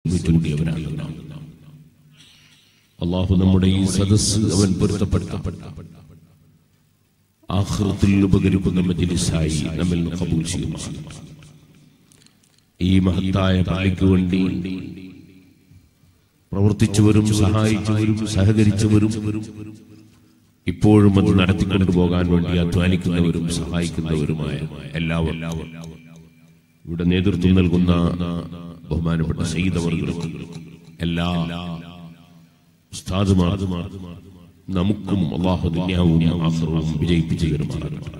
ഒരുമിച്ച് കൂടിയവരാണ് നാം അള്ളാഹു നമ്മുടെ ഈ സദസ്സ് അവൻ പൊരുത്തപ്പെട്ട ആഹൃത്തിൽ ഉപകരിക്കുന്ന മജിലിസായി നമ്മിൽ നിന്ന് കബൂൽ ചെയ്യുമാണ് ഈ മഹത്തായ പള്ളിക്ക് വേണ്ടി പ്രവർത്തിച്ചവരും സഹായിച്ചവരും സഹകരിച്ചവരും ഇപ്പോഴും അത് നടത്തിക്കൊണ്ടുപോകാൻ വേണ്ടി അധ്വാനിക്കുന്നവരും സഹായിക്കുന്നവരുമായ എല്ലാവരും ഇവിടെ നേതൃത്വം നൽകുന്ന ബഹുമാനപ്പെട്ട സയ്യിദവർഗൾക്കും എല്ലാ ഉസ്താദുമാർ നമുക്കും അള്ളാഹു ദുന്യാവും ആഹ്റവും വിജയിപ്പിച്ചു തരുമാറാകട്ടെ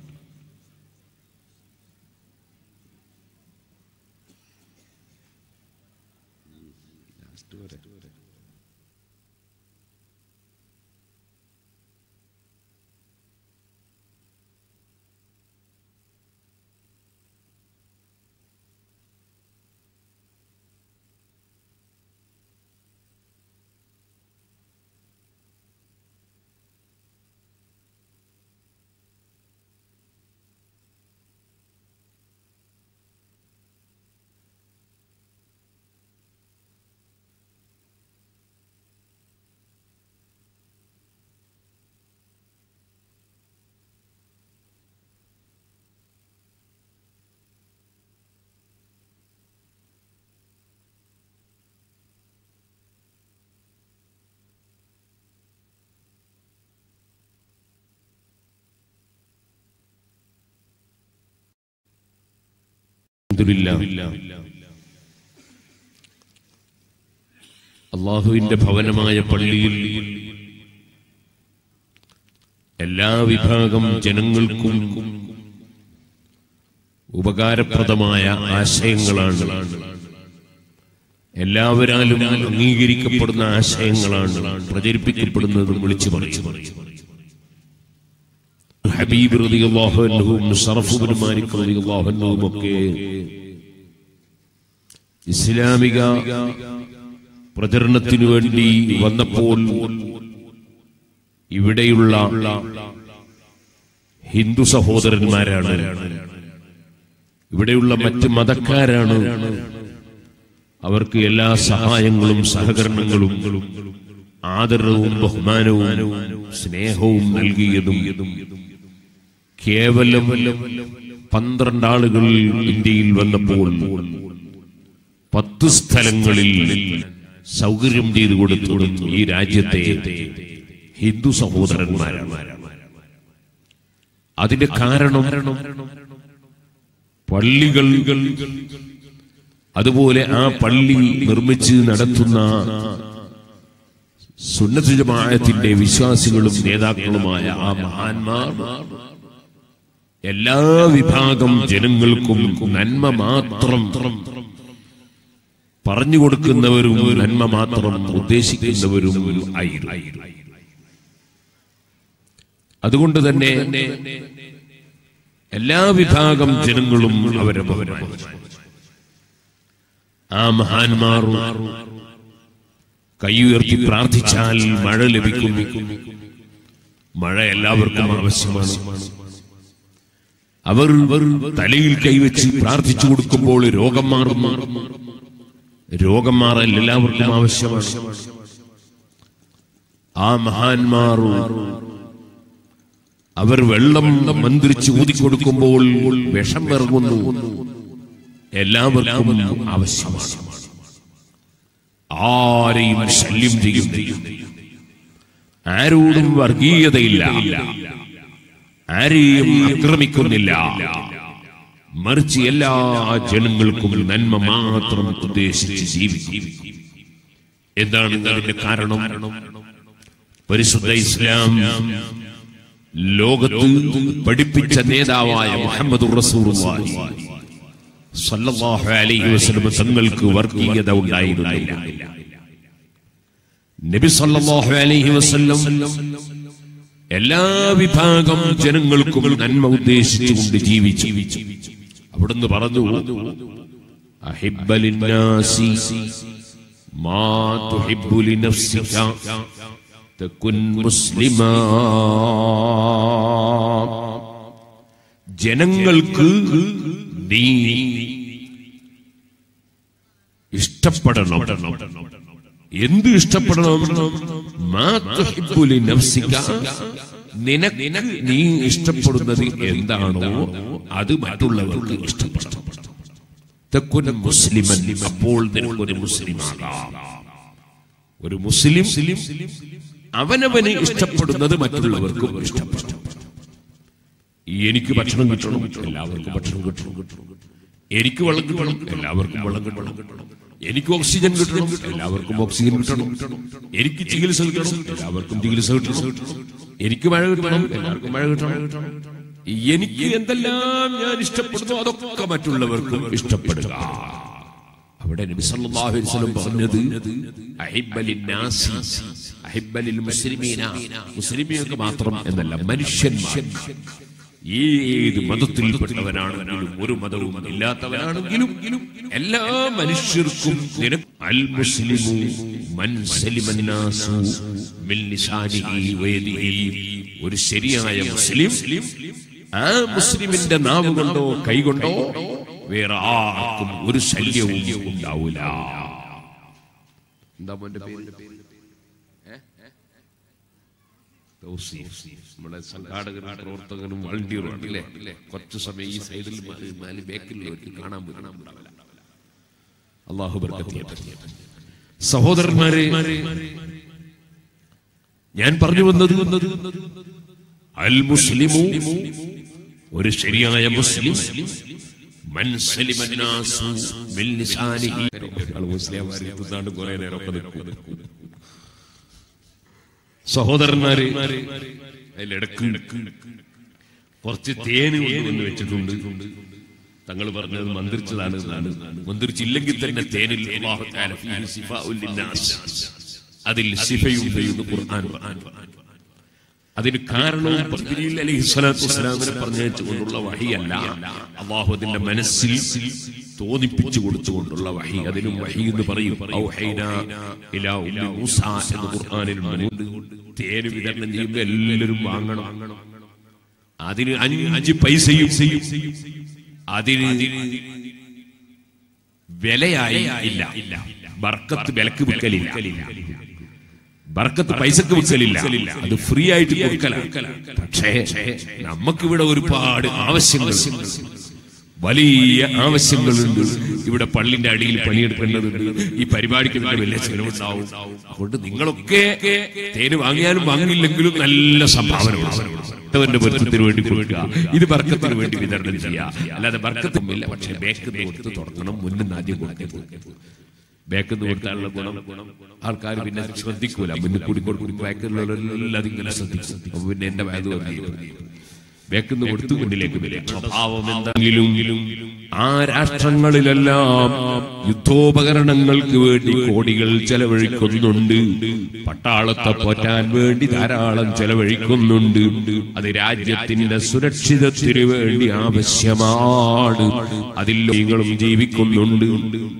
അള്ളാഹുവിന്റെ ഭവനമായ പള്ളിയിൽ എല്ലാ വിഭാഗം ജനങ്ങൾക്കും ഉപകാരപ്രദമായ ആശയങ്ങളാണ് എല്ലാവരാലും അംഗീകരിക്കപ്പെടുന്ന ആശയങ്ങളാണ് പ്രചരിപ്പിക്കപ്പെടുന്നതും വിളിച്ചു പറയും ഹബീബ് റളിയല്ലാഹു അൻഹുവും ഷറഫ് ഇബ്നു മാലിക് റളിയല്ലാഹു അൻഹുവും ഒക്കെ ഇസ്ലാമിക പ്രചരണത്തിനു വേണ്ടി വന്നപ്പോൾ ഇവിടെയുള്ള ഹിന്ദു സഹോദരന്മാരാണ് ഇവിടെയുള്ള മറ്റ് മതക്കാരാണ് അവർക്ക് എല്ലാ സഹായങ്ങളും സഹകരണങ്ങളും ആദരവും ബഹുമാനവും സ്നേഹവും നൽകിയതും കേവലം പന്ത്രണ്ട് ആളുകൾ ഇന്ത്യയിൽ വന്നപ്പോൾ പത്ത് സ്ഥലങ്ങളിൽ സൗകര്യം ചെയ്തു കൊടുത്തതും ഈ രാജ്യത്തെ ഹിന്ദു സഹോദരന്മാരാണ് അതിന്റെ കാരണം പള്ളികൾ അതുപോലെ ആ പള്ളി നിർമ്മിച്ച് നടത്തുന്ന സുന്നത്ത് ജമാഅത്തിന്റെ വിശ്വാസികളും നേതാക്കളുമായ ആ മഹാന്മാർ എല്ലാ വിഭാഗം ജനങ്ങൾക്കും നന്മ മാത്രം പറഞ്ഞു കൊടുക്കുന്നവരും നന്മ മാത്രം ഉദ്ദേശിക്കുന്നവരും ആയിരുന്നു അതുകൊണ്ട് തന്നെ എല്ലാ വിഭാഗം ജനങ്ങളും അവരെ ബഹുമാനിച്ചു ആ മഹാന്മാർ കൈയുയർത്തി പ്രാർത്ഥിച്ചാൽ മഴ ലഭിക്കും മഴ എല്ലാവർക്കും ആവശ്യമാണ് അവർ തലയിൽ കൈവച്ച് പ്രാർത്ഥിച്ചു കൊടുക്കുമ്പോൾ രോഗം മാറുന്നു രോഗം മാറാൻ എല്ലാവർക്കും ആവശ്യമാണ് ആ മഹാന്മാർ അവർ വെള്ളം മന്ത്രിച്ച് ഊതിക്കൊടുക്കുമ്പോൾ വിഷം ഇറങ്ങുന്നു എല്ലാവർക്കും ആവശ്യമാണ് ആരെയും ശല്യം ചെയ്യും ആരോടും വർഗീയതയില്ല ആരെയും ആക്രമിക്കുന്നില്ല മറിച്ച് എല്ലാ ജനങ്ങൾക്കും നന്മ മാത്രം ഉദ്ദേശിച്ച് ജീവിക്കും എന്താണ് അതിന്റെ കാരണം പരിശുദ്ധ ഇസ്ലാം ലോകത്ത് പഠിപ്പിച്ച നേതാവായ മുഹമ്മദ് റസൂലുള്ളാഹി സല്ലല്ലാഹു അലൈഹി വസല്ലം തങ്ങൾക്ക് വർഗീയത ഉണ്ടായിരുന്നില്ല നബി സല്ലല്ലാഹു അലൈഹി വസല്ലം എല്ലാ വിഭാഗം ജനങ്ങൾക്കും നന്മ ഉദ്ദേശിച്ചുകൊണ്ട് ജീവിച്ചു അവിടുന്ന് പറഞ്ഞു അഹിബ്ബ ലിന്നാസി മാ തുഹിബ്ബു ലിനഫ്സിക തകുൻ മുസ്ലിമാ ജനങ്ങൾക്ക് നീ ഇഷ്ടപ്പെടണം എന്ത് ഇഷ്ടപ്പെടണം മാ തുഹിബ്ബു ലിനഫ്സിക. നിനക്ക് നീ ഇഷ്ടപ്പെടുന്നത് എന്താണോ അത് മറ്റുള്ളവർക്ക് ഇഷ്ടപ്പെടണം തക്കുൻ മുസ്ലിമൻ അപ്പോൾ നിനക്കൊരു മുസ്ലിമാകാം ഒരു മുസ്ലിം അവനവന് ഇഷ്ടപ്പെടുന്നത് മറ്റുള്ളവർക്കും ഇഷ്ടപ്പെടണം എനിക്ക് ഭക്ഷണം കിട്ടണം എല്ലാവർക്കും ഭക്ഷണം കിട്ടണം എനിക്ക് വെള്ളം കിട്ടണം എല്ലാവർക്കും വെള്ളം കിട്ടണം എനിക്ക് ഓക്സിജൻ കിട്ടണം എല്ലാവർക്കും ഓക്സിജൻ കിട്ടണം എനിക്ക് ചികിത്സ കിട്ടണം എല്ലാവർക്കും ചികിത്സ കിട്ടണം എനിക്ക് മഴ കിട്ടണം എല്ലാവർക്കും മഴ കിട്ടണം എനിക്ക് എന്തെല്ലാം ഞാൻ ഇഷ്ടപ്പെടുന്നു അതൊക്കെ മറ്റുള്ളവർക്കും ഇഷ്ടപ്പെടുക അവിടെ നബി സല്ലല്ലാഹു അലൈഹി വസല്ലം പറഞ്ഞത് അഹിബ്ബലിൻ നാസി അഹിബ്ബലിൽ മുസ്ലിമീന മുസ്ലിമീങ്ങൾക്ക് മാത്രം എന്നല്ല മനുഷ്യന്മാർ ഏത് മതത്തിൽപ്പെട്ടവനാണെങ്കിലും ഒരു മതവും ഇല്ലാത്തവനാണെങ്കിലും എല്ലാ മനുഷ്യർക്കും നിനക്ക് അൽ മുസ്ലിമു മൻ സലിമൻ നാസു മിൻ ലിസാനിഹി വയദിഹി ഒരു ശരിയായ മുസ്ലിം ആ മുസ്ലിമിന്റെ നാവ് കൊണ്ടോ കൈകൊണ്ടോ വേറെ ആർക്കും ഒരു ശല്യവും ഉണ്ടാവില്ല എന്താ മോന്റെ പേര് തൗസീഫ്. നമ്മുടെ സംഘാടകരും പ്രവർത്തകനും വളണ്ടിയറുമാണ് അല്ലേ കുറച്ച് സമയം ഈ സൈഡിൽ മാറി മാലി ബാക്കിലുള്ളവർക്ക് കാണാൻ പറ്റുന്നുണ്ടാവില്ല അള്ളാഹു ബർക്കത്ത് ചെയ്യട്ടെ. സഹോദരന്മാരെ ഞാൻ പറഞ്ഞു വന്നത് അൽ മുസ്ലിമു ഒരു ശരിയായ മുസ്ലിം മൻ സലിമ നാസു മിൻ ലിസാനിഹി ആള് മുസ്ലിംമാരെ തിന്നാണ്ട് കുറെ നേരമൊക്കെ നിൽക്കും സഹോദരന്മാരെ അതിലിടക്ക് കുറച്ച് തേന് കൊണ്ടുവന്ന് വെച്ചിട്ടുണ്ട് തങ്ങൾ പറഞ്ഞത് മന്ത്രിച്ചതാണ് എന്നാണ് മന്ത്രിച്ചില്ലെങ്കിൽ തന്നെ തേനിൽ അല്ലാഹു തആല ഫീഹി ശിഫാഉൽ ലിന്നാസ്. അതിൽ ശിഫയുണ്ട് എന്ന് ഖുർആൻ പറഞ്ഞു. അതിന് കാരണവും ജിബ്രീൽ അലൈഹി സ്വലാത്തു വസ്സലാമിനെ പറഞ്ഞുകൊണ്ടുള്ള വഹിയല്ല അള്ളാഹു അതിന്റെ മനസ്സിൽ തോന്നിപ്പിച്ചു കൊടുത്തുകൊണ്ടുള്ള വഹി അതിനും വഹി എന്ന് പറയും ഔഹൈനാ ഇലാ ഉമ്മി മൂസ എന്ന് ഖുർആനിൽ ഉണ്ട് തേന് വിതരണം ചെയ്യുമ്പോൾ എല്ലാവരും വാങ്ങണം അതിന് അഞ്ച് പൈസയും അതിന് വിലയായി ഇല്ല ബർക്കത്ത് വിലക്ക് വിൽക്കലില്ല ബർക്കത്ത് പൈസക്ക് വിൽക്കലില്ല അത് ഫ്രീ ആയിട്ട് കൊടുക്കലാണ് പക്ഷേ നമുക്കിവിടെ ഒരുപാട് ആവശ്യങ്ങൾ വലിയ ആവശ്യങ്ങളുണ്ട് ഇവിടെ പള്ളിന്റെ അടിയിൽ പണിയെടുക്കേണ്ടതുണ്ട് ഈ പരിപാടിക്ക് വേണ്ടി വലിയ ചെലവുണ്ടാവും അതുകൊണ്ട് നിങ്ങളൊക്കെ തേന് വാങ്ങിയാലും വാങ്ങിയില്ലെങ്കിലും നല്ല സംഭാവന ന്റെ പൊരുത്തത്തിന് വേണ്ടി കൊടുക്കുക ഇത് ബർക്കത്തിന് വേണ്ടി വിതരണം ചെയ്യുക അല്ലാതെ ബർക്കത്തുമില്ല പക്ഷെ ബേക്ക് കൊടുത്ത് തുടങ്ങണം മുന്നിൽ ആദ്യം കൊടുക്കരുത് ബാക്കിൽ നിന്ന് കൊടുത്താലുള്ള ഗുണം ആൾക്കാർ പിന്നെ ശ്രദ്ധിക്കൂല മുന്നിൽ കൂടി കൊടുക്കും ബാക്കിലുള്ളവരെല്ലാം അതിങ്ങനെ ശ്രദ്ധിക്കും അപ്പൊ പിന്നെ എന്റെ വയത് ബാക്കിൽ നിന്ന് കൊടുത്തു മുന്നിലേക്ക് വരിക സ്വഭാവം എന്തെങ്കിലും ആ രാഷ്ട്രങ്ങളിലെല്ലാം യുദ്ധോപകരണങ്ങൾക്ക് വേണ്ടി കോടികൾ ചെലവഴിക്കുന്നുണ്ട് പട്ടാളത്തെ പോറ്റാൻ വേണ്ടി ധാരാളം ചെലവഴിക്കുന്നുണ്ട് അത് രാജ്യത്തിന്റെ സുരക്ഷിതത്തിന് വേണ്ടി ആവശ്യമാണ് അതിൽ നിങ്ങളും ജീവിക്കുന്നുണ്ട്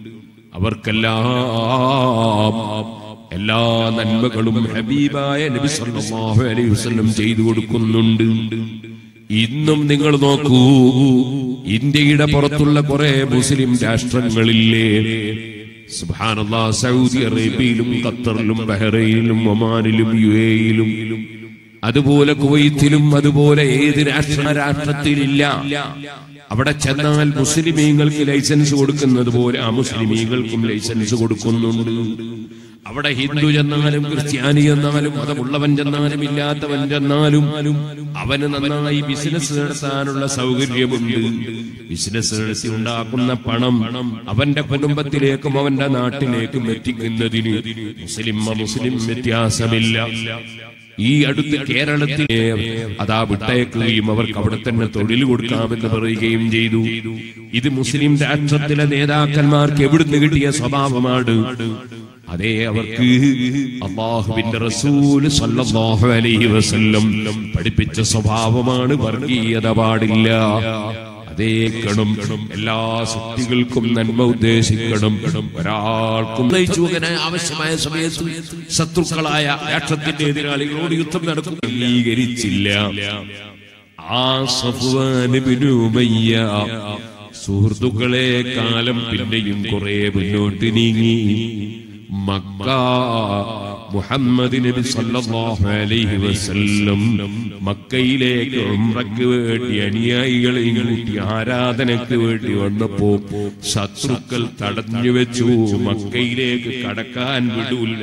അവർക്കെല്ലാം എല്ലാ നന്മകളും ഹബീബായ നബി സല്ലല്ലാഹു അലൈഹി വസല്ലം ചെയ്തു കൊടുക്കുന്നുണ്ട് ഇന്നും നിങ്ങൾ നോക്കൂ ഇന്ത്യയുടെ പുറത്തുള്ള കുറെ മുസ്ലിം രാഷ്ട്രങ്ങളില്ലേ സുബ്ഹാനല്ലാ സൗദി അറേബ്യയിലും ഖത്തറിലും ബഹ്റൈനിലും ഒമാനിലും യു എയിലും അതുപോലെ കുവൈത്തിലും അതുപോലെ ഏത് രാഷ്ട്ര രാഷ്ട്രത്തിലില്ല അവിടെ ചെന്നാൽ മുസ്ലിമീങ്ങൾക്ക് ലൈസൻസ് കൊടുക്കുന്നത് പോലെ ആ മുസ്ലിമീങ്ങൾക്കും ലൈസൻസ് കൊടുക്കുന്നുണ്ട് അവിടെ ഹിന്ദു ചെന്നാലും ക്രിസ്ത്യാനി ചെന്നാലും മതമുള്ളവൻ ചെന്നാലും ഇല്ലാത്തവൻ ചെന്നാലും അവന് നന്നായി ബിസിനസ് നടത്താനുള്ള സൗകര്യമുണ്ട് ബിസിനസ് നടത്തി ഉണ്ടാക്കുന്ന പണം അവന്റെ കുടുംബത്തിലേക്കും അവന്റെ നാട്ടിലേക്കും എത്തിക്കുന്നതിന് മുസ്ലിം മുസ്ലിം വ്യത്യാസമില്ല ഈ അടുത്ത് കേരളത്തിലെ അതാ വിട്ടയക്കുകയും അവർക്ക് അവിടെ തന്നെ തൊഴിൽ കൊടുക്കാമെന്ന് പറയുകയും ചെയ്തു ഇത് മുസ്ലിം രാഷ്ട്രത്തിലെ നേതാക്കന്മാർക്ക് എവിടുന്ന് കിട്ടിയ സ്വഭാവമാണ് അതേ അവർക്ക് അള്ളാഹുവിന്റെ റസൂല് സല്ലല്ലാഹു അലൈഹി വസല്ലം പഠിപ്പിച്ച സ്വഭാവമാണ് വർഗീയത പാടില്ല അതേ കണം എല്ലാ ശക്തികൾക്കും നന്മ ഉദ്ദേശിക്കണം ഒരാൾക്കും നയിച്ചുവകനായ ആവശ്യമായ സമയത്ത് ശത്രുക്കളായ രാഷ്ട്രത്തിന്റെ എതിരാളികളോട് യുദ്ധം നടക്കും അംഗീകരിച്ചില്ല ആ സഫ്വാൻ ഇബ്നു ഉമയ്യ സുഹൃത്തുക്കളെ കാലം പിന്നെയും കുറെ മുന്നോട്ട് നീങ്ങി മക്ക മുഹമ്മദ് നബി സല്ലല്ലാഹു അലൈഹി വസല്ലം മക്കയിലേക്ക് ഉംറയ്ക്ക് വേണ്ടി അനുയായികളെയും കൂട്ടി ആരാധനയ്ക്ക് വേണ്ടി വന്നപ്പോ ശത്രുക്കൾ തടഞ്ഞു വെച്ചു മക്കയിലേക്ക് കടക്കാൻ വിടൂല്ല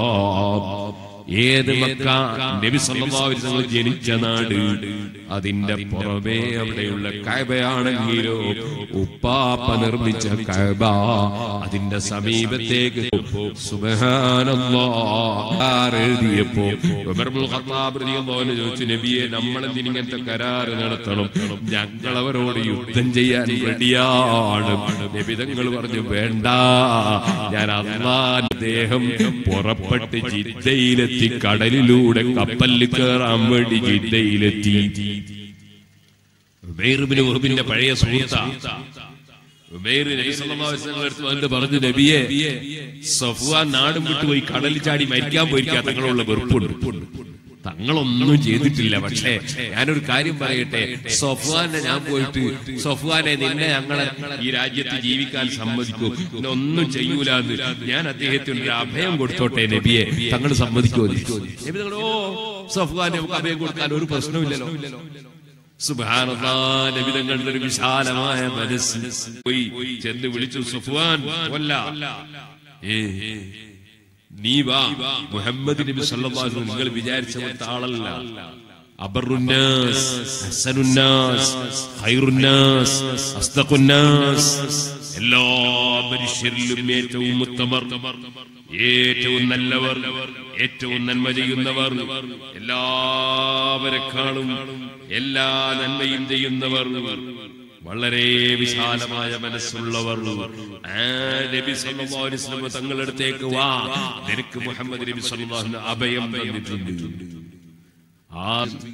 ഏത് മക്ക നബി സല്ലല്ലാഹു അലൈഹി വസല്ലം ജനിച്ച നാട് അതിന്റെ പുറമേ അവിടെയുള്ള കഅബയാണെങ്കിലോ ഉപ്പാപ്പ നിർമ്മിച്ച കഅബ അതിന്റെ സമീപത്തേക്ക് സുബ്ഹാനല്ലാഹ് എഴുതിയപ്പോ ഉമർ ഇബ്നുൽ ഖത്താബ് റളിയല്ലാഹു അൻഹു ചോദിച്ചു നബിയെ നമ്മൾ ഇങ്ങനത്തെ കരാറ് നടത്തണം ഞങ്ങൾ അവരോട് യുദ്ധം ചെയ്യാൻ റെഡിയാണ് നബി തങ്ങൾ പറഞ്ഞു വേണ്ട ഞാൻ അള്ളാന്റെ ദേഹം പുറപ്പെട്ട് ജിദ്ദയിലെത്തി കടലിലൂടെ കപ്പലിൽ കയറാൻ വേണ്ടി ജിദ്ദയിലെത്തി ഉമൈറിബ്നു വഹബിന്റെ പഴയ സുഹൃത്താ ഉമൈർ നബി സല്ലല്ലാഹു അലൈഹി വസല്ലം അടുത്ത് വന്നിട്ട് പറഞ്ഞു നബിയെ സഫ്വാൻ നാടും വിട്ടുപോയി കടലിൽ ചാടി മരിക്കാൻ പോയിരിക്കാ തങ്ങളുള്ള വെറുപ്പുണ്ട് തങ്ങളൊന്നും ചെയ്തിട്ടില്ല പക്ഷേ ഞാനൊരു കാര്യം പറയട്ടെ സഫ്വാനെ ഞാൻ പോയിട്ട് സഫ്വാനെ നിന്നെ ഞങ്ങളെ ഈ രാജ്യത്ത് ജീവിക്കാൻ സമ്മതിക്കൂ പിന്നെ ഒന്നും ചെയ്യൂല എന്ന് ഞാൻ അദ്ദേഹത്തിന് ഒരു അഭയം കൊടുത്തോട്ടെ നബിയെ തങ്ങൾ സമ്മതിക്കോ നബി തങ്ങൾ ഓ സഫ്വാനെ നമുക്ക് അഭയം കൊടുക്കാൻ ഒരു പ്രശ്നമില്ലല്ലോ സുബ്ഹാനല്ലാ, നബി തങ്ങളുടെ ഒരു വിശാലമായ മനസ്സ് പോയി ചെന്ന് വിളിച്ചു സുഫ്വാൻ കൊല്ല ഏ നീ വാ മുഹമ്മദ് നബി സല്ലല്ലാഹു അലൈഹി വസല്ലം നിങ്ങൾ വിചാരിച്ച പോലത്തെ ആളല്ല അബറുന്നാസ് ഹസനുന്നാസ് ഖൈറുന്നാസ് അസ്തഖുന്നാസ് എല്ലാ മനുഷ്യരിലും ഏറ്റവും ഉത്തമർ ഏറ്റവും നല്ലവർ ഏറ്റവും നന്മ ചെയ്യുന്നവർ എല്ലാവരെക്കാളും എല്ലാ നന്മയും ചെയ്യുന്നവർ വളരെ വിശാലമായ മനസ്സുള്ളവർ ആ നബി സല്ലല്ലാഹു അലൈഹി വസല്ലം തങ്ങളുടെ അടുത്തേക്ക് വാ നിനക്ക് മുഹമ്മദ് നബി സല്ലല്ലാഹു അലൈഹി വസല്ലം അഭയം തന്നിട്ടുണ്ട് ആ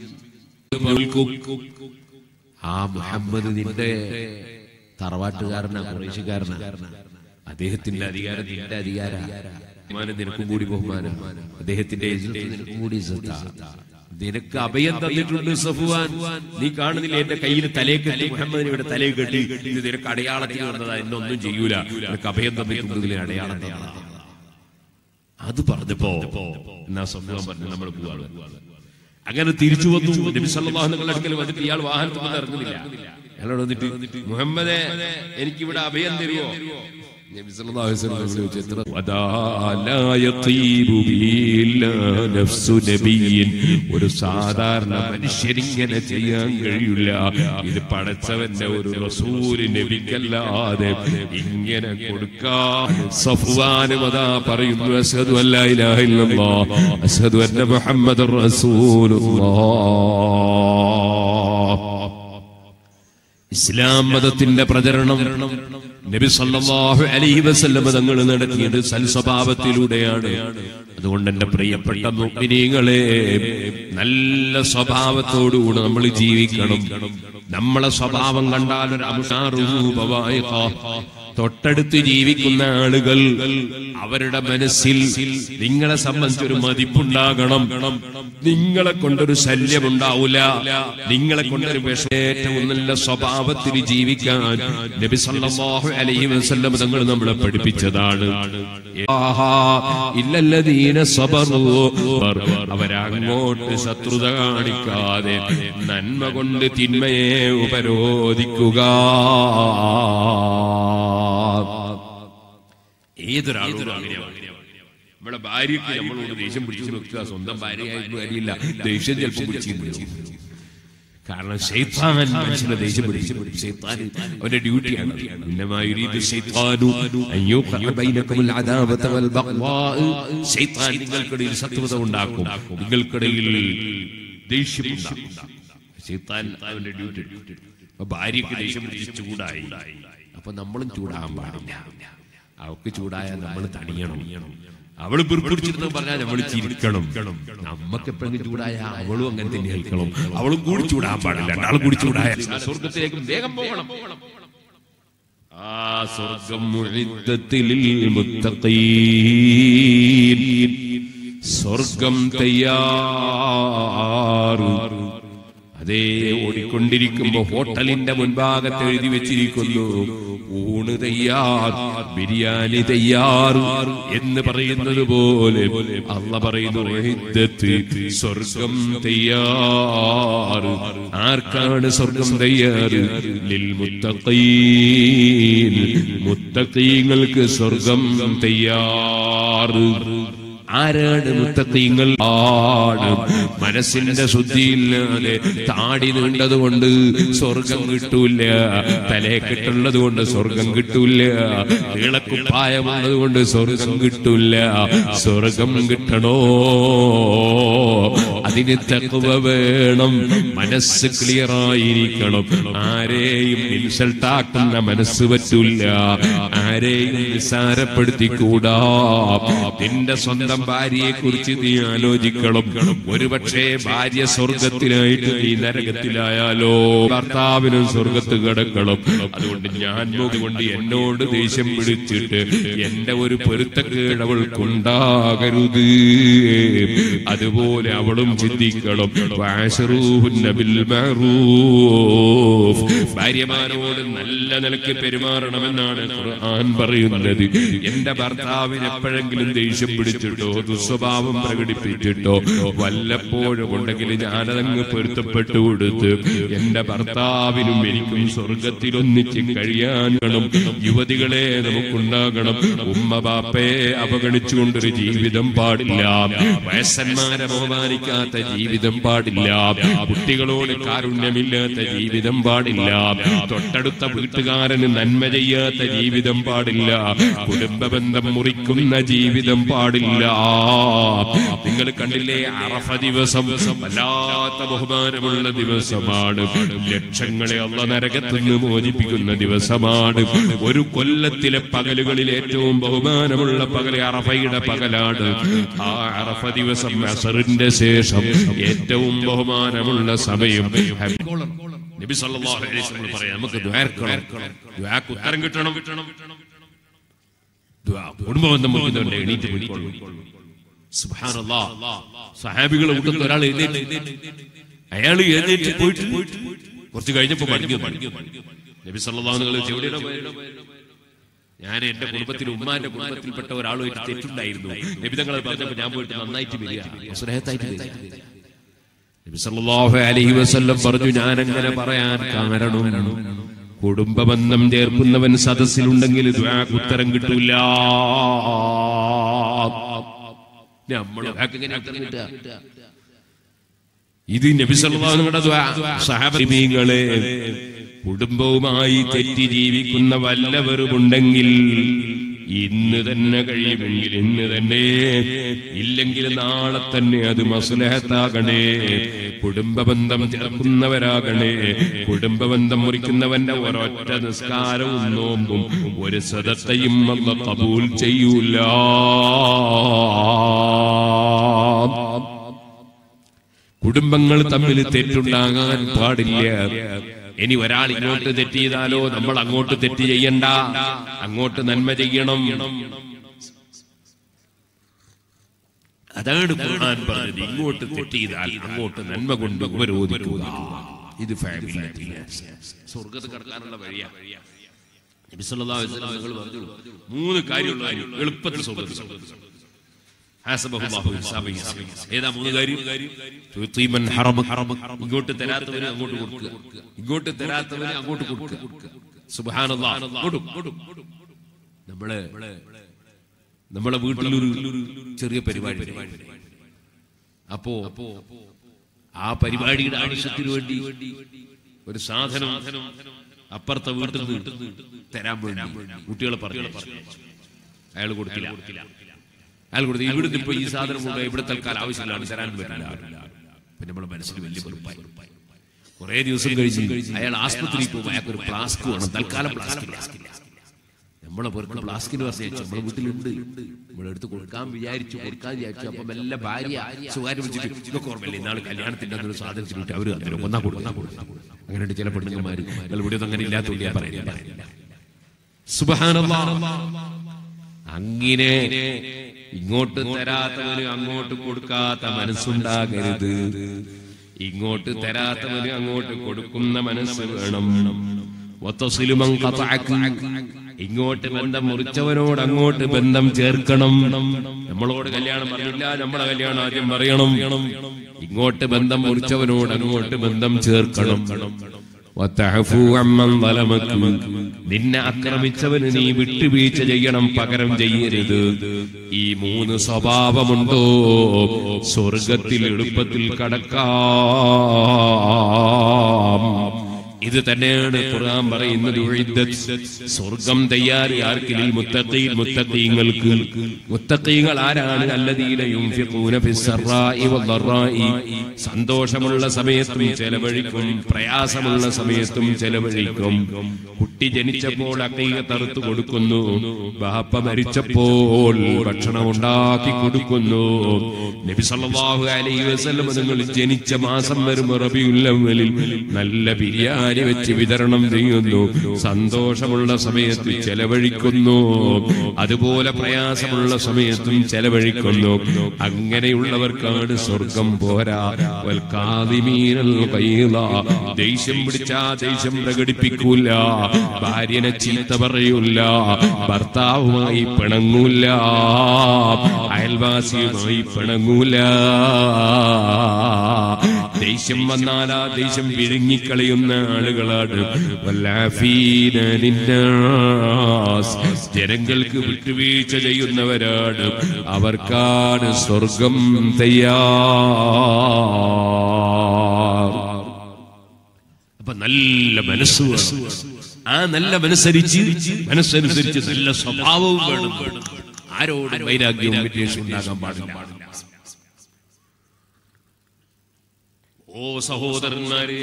ആ മുഹമ്മദ് നിന്റെ തറവാട്ടുകാരനാ കുറേശുകാരനാ അദ്ദേഹത്തിന്റെ അധികാരം നിന്റെ അധികാര ബഹുമാനം നിനക്കും കൂടി ബഹുമാനം അദ്ദേഹത്തിന്റെ ഇജ്ജത്ത് നിനക്കും കൂടി ഇജ്ജത്താ. നിനക്ക് അഭയം തന്നിട്ടുണ്ട് സഫുവാൻ നീ കാണുന്നില്ല എന്റെ കയ്യിൽ തലയെ കെട്ടി മുഹമ്മദിനെ ഇവിടെ തലയെ കെട്ടി ഇത് നിനക്ക് അടയാളത്തിന് വന്നതാ എന്നൊന്നും ചെയ്യൂല നിനക്ക് അഭയം തന്നിട്ടുണ്ട് ഇതിൽ അടയാളം തന്നതാ. അത് പറഞ്ഞപ്പോ എന്നാ സഫുവാൻ പറഞ്ഞു നമ്മൾ പോവാണ് അങ്ങനെ തിരിച്ചു വന്നു നബി സല്ലല്ലാഹു അലൈഹി അടുക്കൽ വന്നിട്ട് ഇയാൾ വാഹനത്തിൽ നിന്ന് ഇറങ്ങുന്നില്ല അയാളോട് വന്നിട്ട് മുഹമ്മദെ എനിക്ക് ഇവിടെ അഭയം തരുമോ നബി സല്ലല്ലാഹു അലൈഹി വസല്ലം ചോദിച്ചു എത്ര വദാ ലാ യതീബു ബില്ലാ നഫ്സു നബിയിൻ ഒരു സാധാരണ മനുഷ്യരിങ്ങനെ ചെയ്യാൻ കഴിയില്ല ഇത് പടച്ചവന്റെ ഒരു റസൂൽ നബിക്കല്ലാതെ ഇങ്ങനെ കൊടുക്കാൻ സഫ്വാന് വദാ പറയുന്നു അസ്ഹദു അല്ലാ ഇലാഹ ഇല്ലല്ലാഹ് അസ്ഹദു അന്ന മുഹമ്മദർ റസൂലുള്ളാഹ് ഇസ്ലാം മതത്തിന്റെ പ്രചരണം നബി സല്ലല്ലാഹു അലൈഹി വസല്ലം തങ്ങൾ നടത്തിയത് സൽസ്വഭാവത്തിലൂടെയാണ് അതുകൊണ്ട് എന്റെ പ്രിയപ്പെട്ട മുഅ്മിനീങ്ങളെ നല്ല സ്വഭാവത്തോടുകൂടെ നമ്മൾ ജീവിക്കണം നമ്മളെ സ്വഭാവം കണ്ടാൽ ഒരു അമുഷാറൂപമായ തൊട്ടടുത്ത് ജീവിക്കുന്ന ആളുകൾ അവരുടെ മനസ്സിൽ നിങ്ങളെ സംബന്ധിച്ചൊരു മതിപ്പുണ്ടാകണം നിങ്ങളെ കൊണ്ടൊരു ശല്യമുണ്ടാവൂല നിങ്ങളെ കൊണ്ടൊരു വിഷ ഏറ്റവും നല്ല സ്വഭാവത്തിൽ ജീവിക്കാൻ നബി സല്ലല്ലാഹു അലൈഹി വസല്ലം തങ്ങൾ നമ്മളെ പഠിപ്പിച്ചതാണ് ആഹാ, ഇല്ലല്ലദീന സബറു അവരങ്ങോട്ട് ശത്രുത കാണിക്കാതെ നന്മ കൊണ്ട് തിന്മയെ ഉപരോധിക്കുക ഏതൊരാളോടും അങ്ങനെയാണ് നമ്മുടെ ഭാര്യയ്ക്ക് നമ്മളോട് ദേഷ്യം പിടിച്ചു വെക്കുക സ്വന്തം ഭാര്യയായിരുന്നു കാര്യമില്ല ദേഷ്യം ചിലപ്പോൾ പിടിച്ചിരുന്നു കാരണം ശൈത്താൻ മനുഷ്യനെ ദേഷ്യം പിടിച്ചു ശൈത്താൻ അവന്റെ ഡ്യൂട്ടിയാണ് ഇന്നമായുരീദു ശൈത്താനു അൻ യൂഖഅ ബൈനകുമുൽ അദാവത വൽ ബഗ്വാ ശൈത്താൻ നിങ്ങൾക്കിടയിൽ ശത്രുത ഉണ്ടാക്കും നിങ്ങൾക്കിടയിൽ ദേഷ്യം ഉണ്ടാക്കും ശൈത്താൻ അവന്റെ ഡ്യൂട്ടി അപ്പൊ ഭാര്യയ്ക്ക് ദേഷ്യം പിടിച്ച് ചൂടായി അപ്പൊ നമ്മളും ചൂടാകാൻ പാടില്ല അവക്ക് ചൂടായാൽ നമ്മൾ തണിയണം അവള് പിടിച്ചിരുന്ന പറഞ്ഞാൽ നമ്മൾ ചിരിക്കണം നമുക്ക് എപ്പോഴെങ്കിലും ചൂടായ അവളും അങ്ങനെ തന്നെ കേൾക്കണം അവളും കൂടി ചൂടാൻ പാടില്ല രണ്ടാളും കൂടി ചൂടായ സ്വർഗത്തിലേക്ക് വേഗം പോകണം ആ സ്വർഗം മുഴുത്തത്തിൽ സ്വർഗം തയ്യാറ് അതേ ഓടിക്കൊണ്ടിരിക്കുമ്പോ ഹോട്ടലിന്റെ മുൻഭാഗത്ത് എഴുതി വെച്ചിരിക്കുന്നു ഊണ് തയ്യാർ ബിരിയാണി തയ്യാർ എന്ന് പറയുന്നത് പോലെ അല്ല പറയുന്നു "ഉഇദ്ദത്ത്", സ്വർഗം തയ്യാർ ആർക്കാണ് സ്വർഗം തയ്യാർ ലിൽ മുത്തഖീൻ മുത്തഖീങ്ങൾക്ക് സ്വർഗം തയ്യാർ ആരാണ് മുത്തഖീങ്ങൾ ആണ് മനസ്സിന്റെ ശുദ്ധിയില്ലാതെ താടി നീണ്ടതുകൊണ്ട് സ്വർഗം കിട്ടൂല തലേ കിട്ടുള്ളത് കൊണ്ട് സ്വർഗം കിട്ടൂല നീളക്കുപ്പായമുള്ളത് കൊണ്ട് സ്വർഗം കിട്ടൂല സ്വർഗം കിട്ടണോ അതിന് തക്കുവ വേണം മനസ്സ് ക്ലിയർ ആയിരിക്കണം ആരെയും ഇൻസൾട്ടാക്കുന്ന മനസ്സ് പറ്റൂല ആരെയും നിസ്സാരപ്പെടുത്തിക്കൂടാ നിന്റെ സ്വന്തം ഭാര്യയെ കുറിച്ച് നീ ആലോചിക്കണം ഒരുപക്ഷെ ഭാര്യ സ്വർഗത്തിലായിട്ട് നീ നരകത്തിലായാലോ ഭർത്താവിനും സ്വർഗത്ത് കിടക്കണം അതുകൊണ്ട് ഞാൻ കൊണ്ട് എന്നോട് ദേഷ്യം പിടിച്ചിട്ട് എന്റെ ഒരു പൊരുത്തക്കേട് അവൾക്കുണ്ടാകരുത് അതുപോലെ അവളും ചിന്തിക്കണം വാശറൂഹുന്ന ബിൽ മഅറൂഫ്. ഭാര്യമാരോട് നല്ല നിലയ്ക്ക് പെരുമാറണമെന്നാണ് ഖുർആൻ പറയുന്നത് എന്റെ ഭർത്താവിന് എപ്പോഴെങ്കിലും ദേഷ്യം പിടിച്ചിട്ടോ ദുസ്വഭാവം പ്രകടിപ്പിച്ചിട്ടോ വല്ലപ്പോഴും ഉണ്ടെങ്കിൽ ഞാനതങ്ങ് പൊരുത്തപ്പെട്ടു കൊടുത്ത് എന്റെ ഭർത്താവിനും എനിക്കും സ്വർഗത്തിൽ ഒന്നിച്ച് കഴിയാൻ വേണം യുവതികളെ നമുക്കുണ്ടാകണം ഉമ്മ ബാപ്പയെ അവഗണിച്ചുകൊണ്ടൊരു ജീവിതം പാടില്ല വയസ്സന്മാരെ ബഹുമാനിക്കാത്ത ജീവിതം പാടില്ല കുട്ടികളോട് കാരുണ്യമില്ലാത്ത ജീവിതം പാടില്ല തൊട്ടടുത്ത വീട്ടുകാരന് നന്മ ചെയ്യാത്ത ജീവിതം പാടില്ല കുടുംബ ബന്ധം മുറിക്കുന്ന ജീവിതം പാടില്ല നിങ്ങൾ കണ്ടില്ലേ അറഫ ദിവസം വല്ലാത്ത ബഹുമാനമുള്ള ദിവസമാണ് ലക്ഷങ്ങളെ അള്ള നരകത്തിൽ നിന്ന് മോചിപ്പിക്കുന്ന ദിവസമാണ് ഒരു കൊല്ലത്തിലെ പകലുകളിൽ ഏറ്റവും ബഹുമാനമുള്ള പകല് അറഫയുടെ പകലാണ് ആ അറഫ ദിവസം അസറിന്റെ ശേഷം ഏറ്റവും ബഹുമാനമുള്ള സമയം നബി സല്ലല്ലാഹു അലൈഹി വസല്ലം പറയാം നമുക്ക് ദ്വാരക്കണം ദ്വാക്ക് ഉത്തരം കിട്ടണം ദ്വാ കുടുംബബന്ധം മുറിക്കുന്നുണ്ട് എണീറ്റ് പോയിക്കോളും സുബ്ഹാനല്ലാഹ് സഹാബികളെ കൂട്ടത്തിൽ ഒരാൾ എഴുന്നേറ്റ് അയാൾ എഴുന്നേറ്റ് പോയിട്ട് കുറച്ച് കഴിഞ്ഞപ്പോ മടങ്ങി മടങ്ങി നബി സല്ലല്ലാഹു അലൈഹി വസല്ലം എവിടെയാണ് പോയത്? ഞാൻ എന്റെ കുടുംബത്തിൽ ഉമ്മാന്റെ കുടുംബത്തിൽപ്പെട്ട ഒരാളുമായിട്ട് തെറ്റുണ്ടായിരുന്നു നബിതങ്ങൾ പറഞ്ഞപ്പോ ഞാൻ പോയിട്ട് നന്നായിട്ട് വരിക സ്നേഹത്തായിട്ട് വരിക നബി സല്ലല്ലാഹു അലൈഹി വസല്ലം പറഞ്ഞു ഞാൻ അങ്ങനെ പറയാൻ കാരണം കുടുംബബന്ധം ചേർക്കുന്നവൻ സദസ്സിലുണ്ടെങ്കിൽ ദ്വാക്ക് ഉത്തരം കിട്ടൂല നമ്മൾ എങ്ങനെ ഉത്തരം കിട്ടുക ഇത് നബി സല്ലല്ലാഹുവിന്റെ സഹാബികളെ കുടുംബവുമായി തെറ്റി ജീവിക്കുന്ന വല്ലവരുമുണ്ടെങ്കിൽ ഇന്ന് തന്നെ കഴിയുമെങ്കിൽ ഇന്ന് തന്നെ ഇല്ലെങ്കിൽ നാളെ തന്നെ അത് മസുലഹത്താകണേ കുടുംബബന്ധം ചേർക്കുന്നവരാകണേ കുടുംബബന്ധം മുറിക്കുന്നവന്റെ ഒരൊറ്റ നിസ്കാരവും നോമ്പും ഒരു സദത്തയും അല്ല കബൂൽ ചെയ്യൂല കുടുംബങ്ങൾ തമ്മിൽ തെറ്റുണ്ടാകാൻ പാടില്ല ഇനി ഒരാൾ ഇങ്ങോട്ട് തെറ്റ് ചെയ്താലോ നമ്മൾ അങ്ങോട്ട് തെറ്റ് ചെയ്യണ്ട അങ്ങോട്ട് നന്മ ചെയ്യണം അതാണ് ഖുർആൻ പറഞ്ഞത് ഇങ്ങോട്ട് തെറ്റ് ചെയ്താൽ അങ്ങോട്ട് നന്മ കൊണ്ട് ഉപരോധിക്കുക ഇത് ഫാമിലി സ്വർഗത്ത് കടക്കാനുള്ള വഴിയാ നബി സല്ലല്ലാഹു അലൈഹി വസല്ലം നിങ്ങൾ പറഞ്ഞു മൂന്ന് കാര്യമുള്ള എളുപ്പത്തിൽ സ്വർഗത്ത് ഹാസബഹുല്ലാഹു ഹിസാബൻ യസീറ. ഏതാ മൂന്ന് കാര്യം തുഅ്തീമൻ ഹറമ ഇങ്ങോട്ട് തരാത്തവന് അങ്ങോട്ട് കൊടുക്കുക ഇങ്ങോട്ട് തരാത്തവന് അങ്ങോട്ട് കൊടുക്കുക സുബ്ഹാനല്ലാഹ് അങ്ങോട്ടും നമ്മള് നമ്മളെ വീട്ടിലൊരു ചെറിയ പരിപാടി അപ്പോ ആ പരിപാടിയുടെ ആവശ്യത്തിന് വേണ്ടി ഒരു സാധനം അപ്പുറത്തെ വീട്ടിൽ നിന്ന് തരാൻ വേണ്ടി കുട്ടികളെ പറഞ്ഞു അയാൾ കൊടുക്കില്ല അയാൾ കൊടുത്തു ഇവിടുന്ന് ഇപ്പൊ ഈ സാധനം കൊണ്ട് ഇവിടെ തൽക്കാലം ആവശ്യമില്ലാണ് തരാൻ പറ്റില്ല പിന്നെ നമ്മുടെ മനസ്സിൽ വലിയ വെറുപ്പായി കുറെ ദിവസം കഴിച്ച് അയാൾ ആസ്പത്രിയിൽ പോകുമ്പോൾ അയാൾക്ക് ഒരു ഫ്ലാസ്ക് വേണം തൽക്കാലം ഫ്ലാസ്ക് നമ്മളെ പുറത്ത് ഫ്ലാസ്കിന് പറഞ്ഞു നമ്മളെ വീട്ടിലുണ്ട് നമ്മളെടുത്ത് കൊടുക്കാൻ വിചാരിച്ചു കൊടുക്കാൻ വിചാരിച്ചു അപ്പൊ മെല്ലെ ഭാര്യ സുകാര്യം വെച്ചിട്ട് ഇതൊക്കെ ഓർമ്മയില്ലേ ഇന്നാൾ കല്യാണത്തിന്റെ അന്നൊരു സാധനത്തിന് വിട്ട് അവര് അതിന് ഒന്നാ കൊടുക്കും അങ്ങനെ ചില പെണ്ണുങ്ങന്മാര് ഇവിടെ അങ്ങനെ ഇല്ലാത്ത ഞാൻ പറയുന്നില്ല സുബഹാനല്ലാ അങ്ങനെ ഇങ്ങോട്ട് തരാത്തവന് അങ്ങോട്ട് കൊടുക്കാത്ത മനസ്സുണ്ടാകരുത് ഇങ്ങോട്ട് തരാത്തവന് അങ്ങോട്ട് കൊടുക്കുന്ന മനസ്സ് വേണം വത്തസിലുമൻ ഖതഅക. ഇങ്ങോട്ട് ബന്ധം മുറിച്ചവനോട് അങ്ങോട്ട് ബന്ധം ചേർക്കണം നമ്മളോട് കല്യാണം പറഞ്ഞില്ല നമ്മളെ കല്യാണം ആദ്യം പറയണം ഇങ്ങോട്ട് ബന്ധം മുറിച്ചവനോട് അങ്ങോട്ട് ബന്ധം ചേർക്കണം വത്തഅഫു അമ്മൻ ളലമക. നിന്നെ ആക്രമിച്ചവന് നീ വിട്ടുവീഴ്ച ചെയ്യണം പകരം ചെയ്യരുത് ഈ മൂന്ന് സ്വഭാവമുണ്ടോ സ്വർഗത്തിൽ എളുപ്പത്തിൽ കടക്കാം ഇത് തന്നെയാണ് ഖുർആൻ പറയുന്നത് ഉഇദ്ദത്ത്. സ്വർഗം തയ്യാറി ആർക്കിൽ മുത്തഖീൻ മുത്തഖീങ്ങൾക്ക് മുത്തഖീങ്ങൾ ആരാണ് അല്ലദീന യുൻഫിഖൂന ഫിസ്സറാഇ വദ്ദറാഇ സന്തോഷമുള്ള സമയത്തും ചെലവഴിക്കും പ്രയാസമുള്ള സമയത്തും ചെലവഴിക്കും കുട്ടി ജനിച്ചപ്പോൾ അക്കൈക തറുത്തു കൊടുക്കുന്നു ബാപ്പ മരിച്ചപ്പോൾ ഭക്ഷണം ഉണ്ടാക്കി കൊടുക്കുന്നു നബി സല്ലല്ലാഹു അലൈഹി വസല്ലം നിങ്ങൾ ജനിച്ച മാസം വരും റബിയുൽ അവ്വലിൽ നല്ല ബിരിയാണി വെച്ച് വിതരണം ചെയ്യുന്നു സന്തോഷമുള്ള സമയത്ത് ചെലവഴിക്കുന്നു അതുപോലെ പ്രയാസമുള്ള സമയത്തും ചെലവഴിക്കുന്നു അങ്ങനെയുള്ളവർക്കാണ് സ്വർഗം പോരാ വൽ കാദിമീനൽ ഗൈള. ദേഷ്യം പിടിച്ചാ ദേഷ്യം പ്രകടിപ്പിക്കൂല ഭാര്യനെ ചീത്ത പറയൂല ഭർത്താവുമായി പിണങ്ങൂല അയൽവാസിയുമായി പിണങ്ങൂല ദേഷ്യം വന്നാൽ ആ ദേഷ്യം വിഴുങ്ങിക്കളയുന്ന ആളുകളാണ് വല്ലാഫീന ലിന്നാസ്. ജനങ്ങൾക്ക് വിട്ടുവീഴ്ച ചെയ്യുന്നവരാണ് അവർക്കാണ് സ്വർഗം തയ്യാർ അപ്പൊ നല്ല മനസ്സ് വേണം. ആ നല്ല മനസ്സരിച്ച് മനസ്സനുസരിച്ച് നല്ല സ്വഭാവവും വേണം ആരോടും വൈരാഗ്യവും വിദ്വേഷവും ഉണ്ടാകാൻ പാടില്ല ഓ സഹോദരന്മാരെ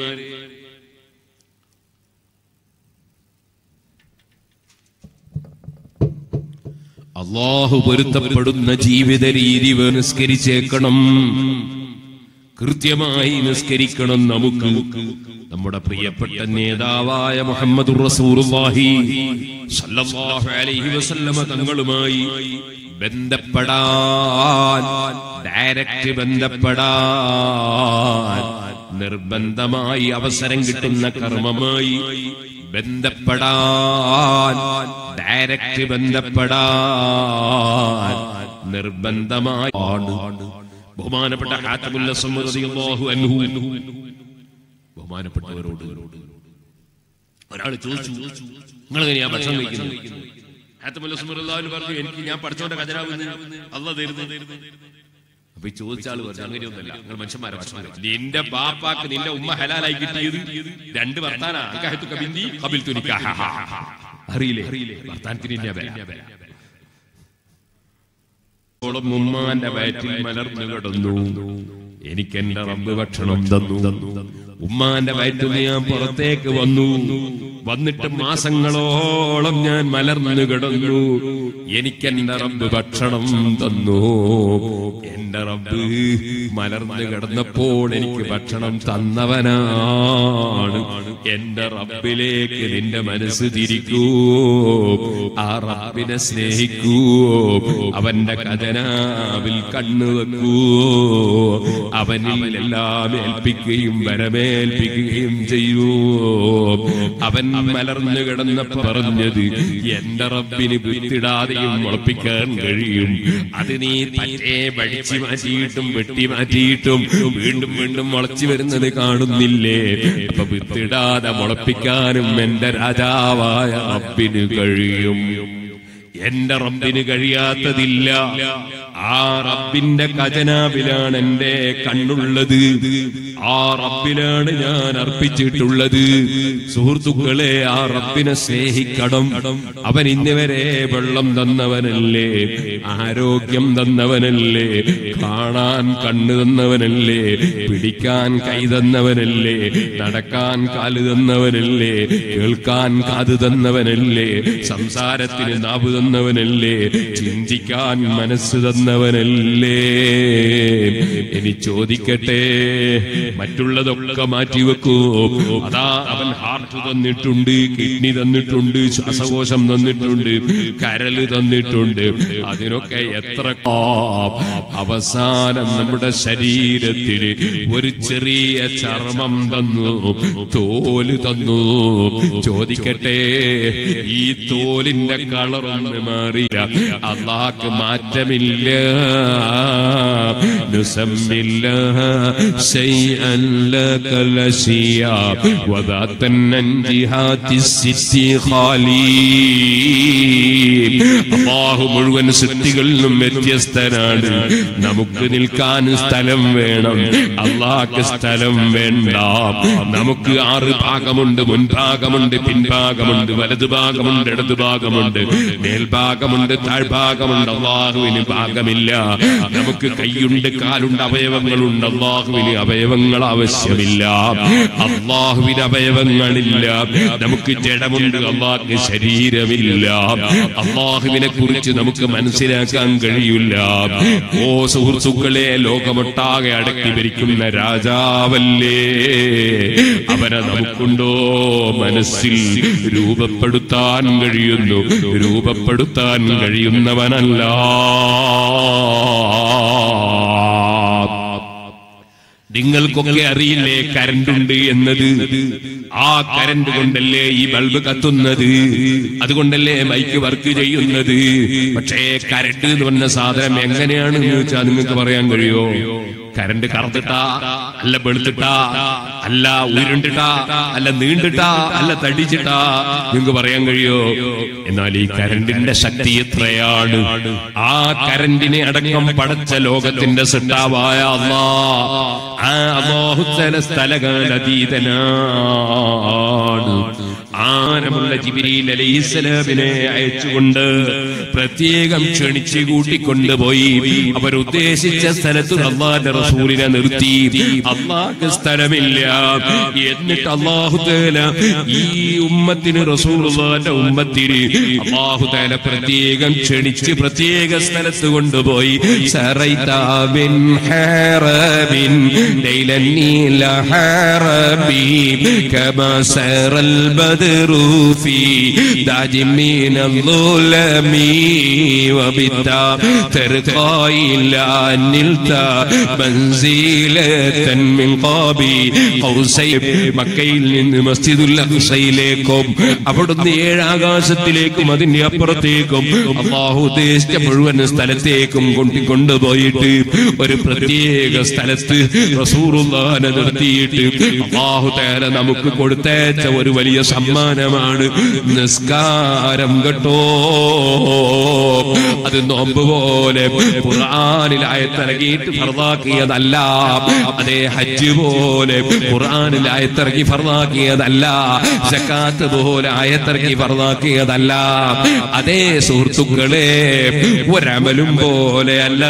അള്ളാഹു പൊരുത്തപ്പെടുന്ന ജീവിത രീതി നിസ്കരിച്ചേക്കണം കൃത്യമായി നിസ്കരിക്കണം നമുക്ക് നമ്മുടെ പ്രിയപ്പെട്ട നേതാവായ മുഹമ്മദ് റസൂലുള്ളാഹി സല്ലല്ലാഹു അലൈഹി വസല്ലമ തങ്ങളുമായി ബന്ധപ്പെടാൻ ഡയറക്റ്റ് ബന്ധപ്പെടാൻ നിർബന്ധമായി അവസരം കിട്ടുന്ന കർമ്മമായി ബന്ധപ്പെടാൻ ഡയറക്റ്റ് ബന്ധപ്പെടാൻ നിർബന്ധമായി ആണ് ബഹുമാനപ്പെട്ട ഹാത്തമുല്ല റളിയല്ലാഹു അൻഹു ബഹുമാനപ്പെട്ടവരോട് ഒരാൾ ചോദിച്ചു നിങ്ങൾ എങ്ങനെയാ ഭക്ഷണം കഴിക്കുന്നത് ഹാത്തമുല്ല റളിയല്ലാഹു പറഞ്ഞു എനിക്ക് ഞാൻ പഠിച്ചോന്റെ ഖജനാവ് അല്ല തരുന്നു അപ്പൊ ഈ ചോദിച്ച ആള് പറഞ്ഞു അങ്ങനെയൊന്നുമല്ല നിങ്ങൾ മനുഷ്യന്മാരെ ഭക്ഷണം കഴിച്ചു നിന്റെ ബാപ്പാക്ക് നിന്റെ ഉമ്മ ഹലാലായി കിട്ടിയത് രണ്ട് വർത്താന അൻകഹത്തുക ബിന്ദി ഖബിൽതു നിക്കാഹ. അറിയില്ലേ വർത്താനത്തിന് ഇന്ന വില ഓളം ഉമ്മാന്റെ വയറ്റിൽ മലർന്നു കിടന്നു എനിക്ക് എന്റെ റബ്ബ് ഭക്ഷണം തന്നു ഉമ്മാന്റെ വയറ്റിൽ നിന്ന് ഞാൻ പുറത്തേക്ക് വന്നു വന്നിട്ട് മാസങ്ങളോളം ഞാൻ മലർന്നു കിടന്നു എനിക്ക് എന്റെ റബ്ബ് ഭക്ഷണം തന്നു എന്റെ റബ്ബ് മലർന്നു കിടന്നപ്പോൾ എനിക്ക് ഭക്ഷണം തന്നവനാണ് എന്റെ റബ്ബിലേക്ക് നിന്റെ മനസ്സ് തിരിക്കൂ ആ റബ്ബിനെ സ്നേഹിക്കൂ അവന്റെ ഖജനാവിൽ കണ്ണു വെക്കൂ അവനിൽ എല്ലാം ഏൽപ്പിക്കുകയും വരമേൽപ്പിക്കുകയും ചെയ്യൂ അവൻ മലർന്നു കിടന്നപ്പോ പറഞ്ഞത് എന്റെ റബ്ബിന് വിത്തിടാതെയും മുളപ്പിക്കാൻ കഴിയും അത് നീ പറ്റേ പഠിച്ചു മാറ്റിയിട്ടും വെട്ടി മാറ്റിയിട്ടും വീണ്ടും വീണ്ടും മുളച്ചു വരുന്നത് കാണുന്നില്ലേ അപ്പൊ വിത്തിടാതെ മുളപ്പിക്കാനും എന്റെ രാജാവായ റബ്ബിന് കഴിയും എന്റെ റബ്ബിന് കഴിയാത്തതില്ല ആ റബ്ബിന്റെ ഖജനാവിലാണ് എന്റെ കണ്ണുള്ളത് ആ റബ്ബിലാണ് ഞാൻ അർപ്പിച്ചിട്ടുള്ളത് സുഹൃത്തുക്കളെ ആ റബ്ബിനെ സ്നേഹിക്കണം അവൻ ഇന്നുവരെ വെള്ളം തന്നവനല്ലേ ആരോഗ്യം തന്നവനല്ലേ കാണാൻ കണ്ണ് തന്നവനല്ലേ പിടിക്കാൻ കൈ തന്നവനല്ലേ നടക്കാൻ കാല് തന്നവനല്ലേ കേൾക്കാൻ കാത് തന്നവനല്ലേ സംസാരത്തിന് നാവ് തന്നവനല്ലേ ചിന്തിക്കാൻ മനസ്സ് തന്നവനല്ലേ ഇനി ചോദിക്കട്ടെ മറ്റുള്ളതൊക്കെ മാറ്റിവെക്കൂ അതാ അവൻ ഹാർട്ട് തന്നിട്ടുണ്ട് കിഡ്നി തന്നിട്ടുണ്ട് ശ്വാസകോശം തന്നിട്ടുണ്ട് കരല് തന്നിട്ടുണ്ട് അതിനൊക്കെ എത്ര ആ, അവസാനം നമ്മുടെ ശരീരത്തിന് ഒരു ചെറിയ ചർമ്മം തന്നു തോല് തന്നു ചോദിക്കട്ടെ ഈ തോലിന്റെ കളറൊന്ന് മാറിയില്ല അള്ളാക്ക് മാറ്റമില്ല നുസമ്മില്ല شيئا لك لشيا وذات النجهات الست خالي അള്ളാഹു മുഴുവൻ സൃഷ്ടികളിലും വ്യത്യസ്തനാണ് നമുക്ക് നിൽക്കാൻ സ്ഥലം വേണം അള്ളാഹ്ക്ക് സ്ഥലം വേണ്ട നമുക്ക് ആറ് ഭാഗമുണ്ട് മുൻഭാഗമുണ്ട് പിൻഭാഗമുണ്ട് വലതു ഭാഗമുണ്ട് ഇടതു ഭാഗമുണ്ട് മേൽഭാഗമുണ്ട് താഴ്ഭാഗമുണ്ട് അള്ളാഹുവിന് ഭാഗമില്ല നമുക്ക് കൈയുണ്ട് കാലുണ്ട് അവയവങ്ങളുണ്ട് അള്ളാഹുവിന് അവയവങ്ങൾ ആവശ്യമില്ല അള്ളാഹുവിന് അവയവങ്ങളില്ല നമുക്ക് ജഡമുണ്ട് അള്ളാഹ്ക്ക് ശരീരമില്ല അള്ളാഹുവിനെ കുറിച്ച് നമുക്ക് മനസ്സിലാക്കാൻ കഴിയില്ല ഓ സുഹൃത്തുക്കളെ ലോകമൊട്ടാകെ അടക്കി ഭരിക്കുന്ന രാജാവല്ലേ അവനെ നമുക്കുണ്ടോ മനസ്സിൽ രൂപപ്പെടുത്താൻ കഴിയുന്നു രൂപപ്പെടുത്താൻ കഴിയുന്നവനല്ല നിങ്ങൾക്കൊക്കെ അറിയില്ലേ കരണ്ട് ഉണ്ട് എന്നത് ആ കരണ്ട് കൊണ്ടല്ലേ ഈ ബൾബ് കത്തുന്നത് അതുകൊണ്ടല്ലേ മൈക്ക് വർക്ക് ചെയ്യുന്നത് പക്ഷേ കരണ്ട് എന്ന് പറഞ്ഞ സാധനം എങ്ങനെയാണെന്ന് ചോദിച്ചാൽ നിങ്ങൾക്ക് പറയാൻ കഴിയോ കരണ്ട് കറന്നിട്ടാ അല്ല വെളുത്തിട്ടാ അല്ല ഉരുണ്ടിട്ടാ അല്ല നീണ്ടിട്ടാ അല്ല തടിച്ചിട്ടാ നിങ്ങൾക്ക് പറയാൻ കഴിയോ എന്നാൽ ഈ കരണ്ടിന്റെ ശക്തി എത്രയാണ് ആ കരണ്ടിനെ അടക്കം പടച്ച ലോകത്തിന്റെ സൃഷ്ടാവായ അള്ളാ ആ അള്ളാഹുത്തല സ്ഥലകാലതീതനാണ് ആനമുള്ള ജിബിരിൽ അലൈഹിസ്സലാമിനെ അയച്ചുകൊണ്ട് പ്രത്യേകം ക്ഷണിച്ച് കൂട്ടിക്കൊണ്ടുപോയി അവരുദ്ദേശിച്ച സ്ഥലത്ത് അള്ളാന്റെ റസൂലിനെ നിർത്തി അള്ളാഹ്ക്ക് സ്ഥലമില്ല എന്നിട്ട് അള്ളാഹുത്തേല ഈ ഉമ്മത്തിന് റസൂലുള്ളാന്റെ ഉമ്മത്തിന് അള്ളാഹുത്തേല പ്രത്യേകം ക്ഷണിച്ച് പ്രത്യേക സ്ഥലത്ത് കൊണ്ടുപോയി സറൈതാബിൻ ഹാറബിൻ ലൈലൻ നീല ഹാറബി كما سار البدر في داج من الظلم وبالتا ترقى إلى أن نلت منزلة من قاب قوسين മക്കയിൽ നിന്ന് മസ്ജിദുൽ അഖ്സയിലേക്കും അവിടുന്ന് ഏഴാകാശത്തിലേക്കും അതിന്റെ അപ്പുറത്തേക്കും അള്ളാഹു ഉദ്ദേശിച്ച മുഴുവൻ സ്ഥലത്തേക്കും കൊണ്ടുപോയിട്ട് ഒരു പ്രത്യേക സ്ഥലത്ത് റസൂറുല്ലാനെ നിർത്തിയിട്ട് അള്ളാഹു തേല നമുക്ക് കൊടുത്തേച്ച ഒരു വലിയ സമ്മാനമാണ് നിസ്കാരം കേട്ടോ അത് നോമ്പ് പോലെ ഖുർആനിൽ ആയത്തിറങ്ങിയിട്ട് ഫർദാക്കിയതല്ല അതേ ഹജ്ജ് പോലെ ഖുർആനിൽ ആയത്തിറങ്ങി ഫർദാക്കിയതല്ല സക്കാത്ത് പോലെ ആയത്തിറങ്ങി ഫർദാക്കിയതല്ല അതേ സുഹൃത്തുക്കളെ ഒരമലും പോലെ അല്ല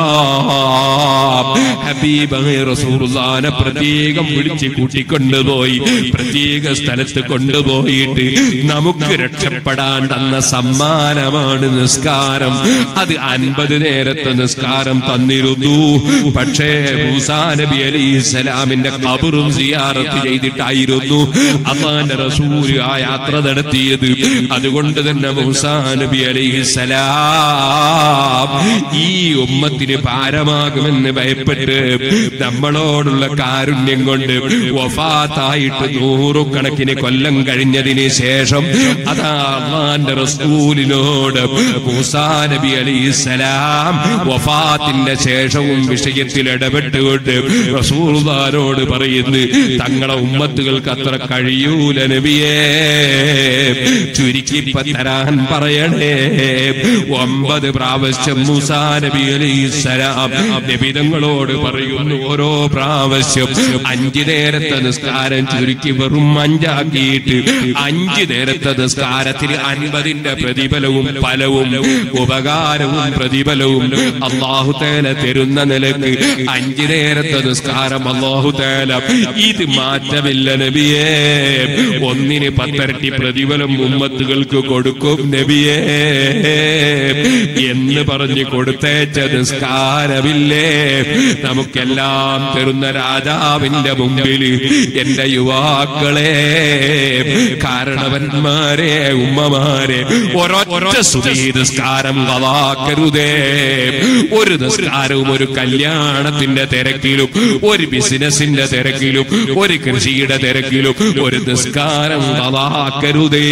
ഹബീബായ റസൂലുള്ളാനെ പ്രത്യേകം വിളിച്ച് കൂട്ടിക്കൊണ്ടുപോയി പ്രത്യേക സ്ഥലത്ത് കൊണ്ടുപോയിട്ട് നമുക്ക് രക്ഷപ്പെടാൻ തന്ന സമ്മാനമാണ് നിസ്കാരം അത് അൻപത് നേരത്തെ നിസ്കാരം തന്നിരുന്നു പക്ഷേ മൂസാ നബി അലൈഹി സ്വലാമിന്റെ കബറും സിയാറത്ത് ചെയ്തിട്ടായിരുന്നു അള്ളാന്റെ റസൂൽ ആ യാത്ര നടത്തിയത് അതുകൊണ്ട് തന്നെ മൂസാ നബി അലൈഹി സലാം ഈ ഉമ്മത്തിന് ഭാരമാകുമെന്ന് ഭയപ്പെട്ട് നമ്മളോടുള്ള കാരുണ്യം കൊണ്ട് വഫാത്തായിട്ട് നൂറുകണക്കിന് കൊല്ലം കഴിഞ്ഞതിന് ശേഷം അതാ അള്ളാന്റെ റസൂലിനോട് മൂസാ നബി അലൈഹിസ്സലാം വഫാത്തിന്റെ ശേഷവും വിഷയത്തിൽ ഇടപെട്ടുകൊണ്ട് റസൂൽദാരോട് പറയുന്നു തങ്ങളെ ഉമ്മത്തുകൾക്ക് അത്ര കഴിയൂല നബിയേ ചുരുക്കി ഇപ്പൊ തരാൻ പറയണേ ഒമ്പത് പ്രാവശ്യം മൂസാ നബി അലൈഹിസ്സലാം നബിതങ്ങളോട് പറയുന്നു ഓരോ പ്രാവശ്യം അഞ്ചു നേരത്തെ നിസ്കാരം ചുരുക്കി വെറും അഞ്ചാക്കിയിട്ട് അഞ്ച് നേരത്തെ നിസ്കാരത്തിന് അൻപതിന്റെ പ്രതിഫലവും ഫലവും ഉപകാരവും പ്രതിഫലവും അള്ളാഹു തേല തരുന്ന നിലക്ക് അഞ്ച് നേരത്തെ നിസ്കാരം അള്ളാഹു തേല ഇത് മാറ്റമില്ല നബിയേ ഒന്നിന് പത്തരട്ടി പ്രതിഫലം ഉമ്മത്തുകൾക്ക് കൊടുക്കും നബിയേ എന്ന് പറഞ്ഞ് കൊടുത്തേച്ച നിസ്കാരമില്ലേ നമുക്കെല്ലാം തരുന്ന രാജാവിന്റെ മുമ്പിൽ എന്റെ യുവാക്കളെ കാരണവന്മാരെ ഉമ്മമാരെ ഒരൊറ്റ സുഖീ നിസ്കാരം കളാക്കരുതേ ഒരു നിസ്കാരവും ഒരു കല്യാണത്തിന്റെ തിരക്കിലും ഒരു ബിസിനസിന്റെ തിരക്കിലും ഒരു കൃഷിയുടെ തിരക്കിലും ഒരു നിസ്കാരം കളാക്കരുതേ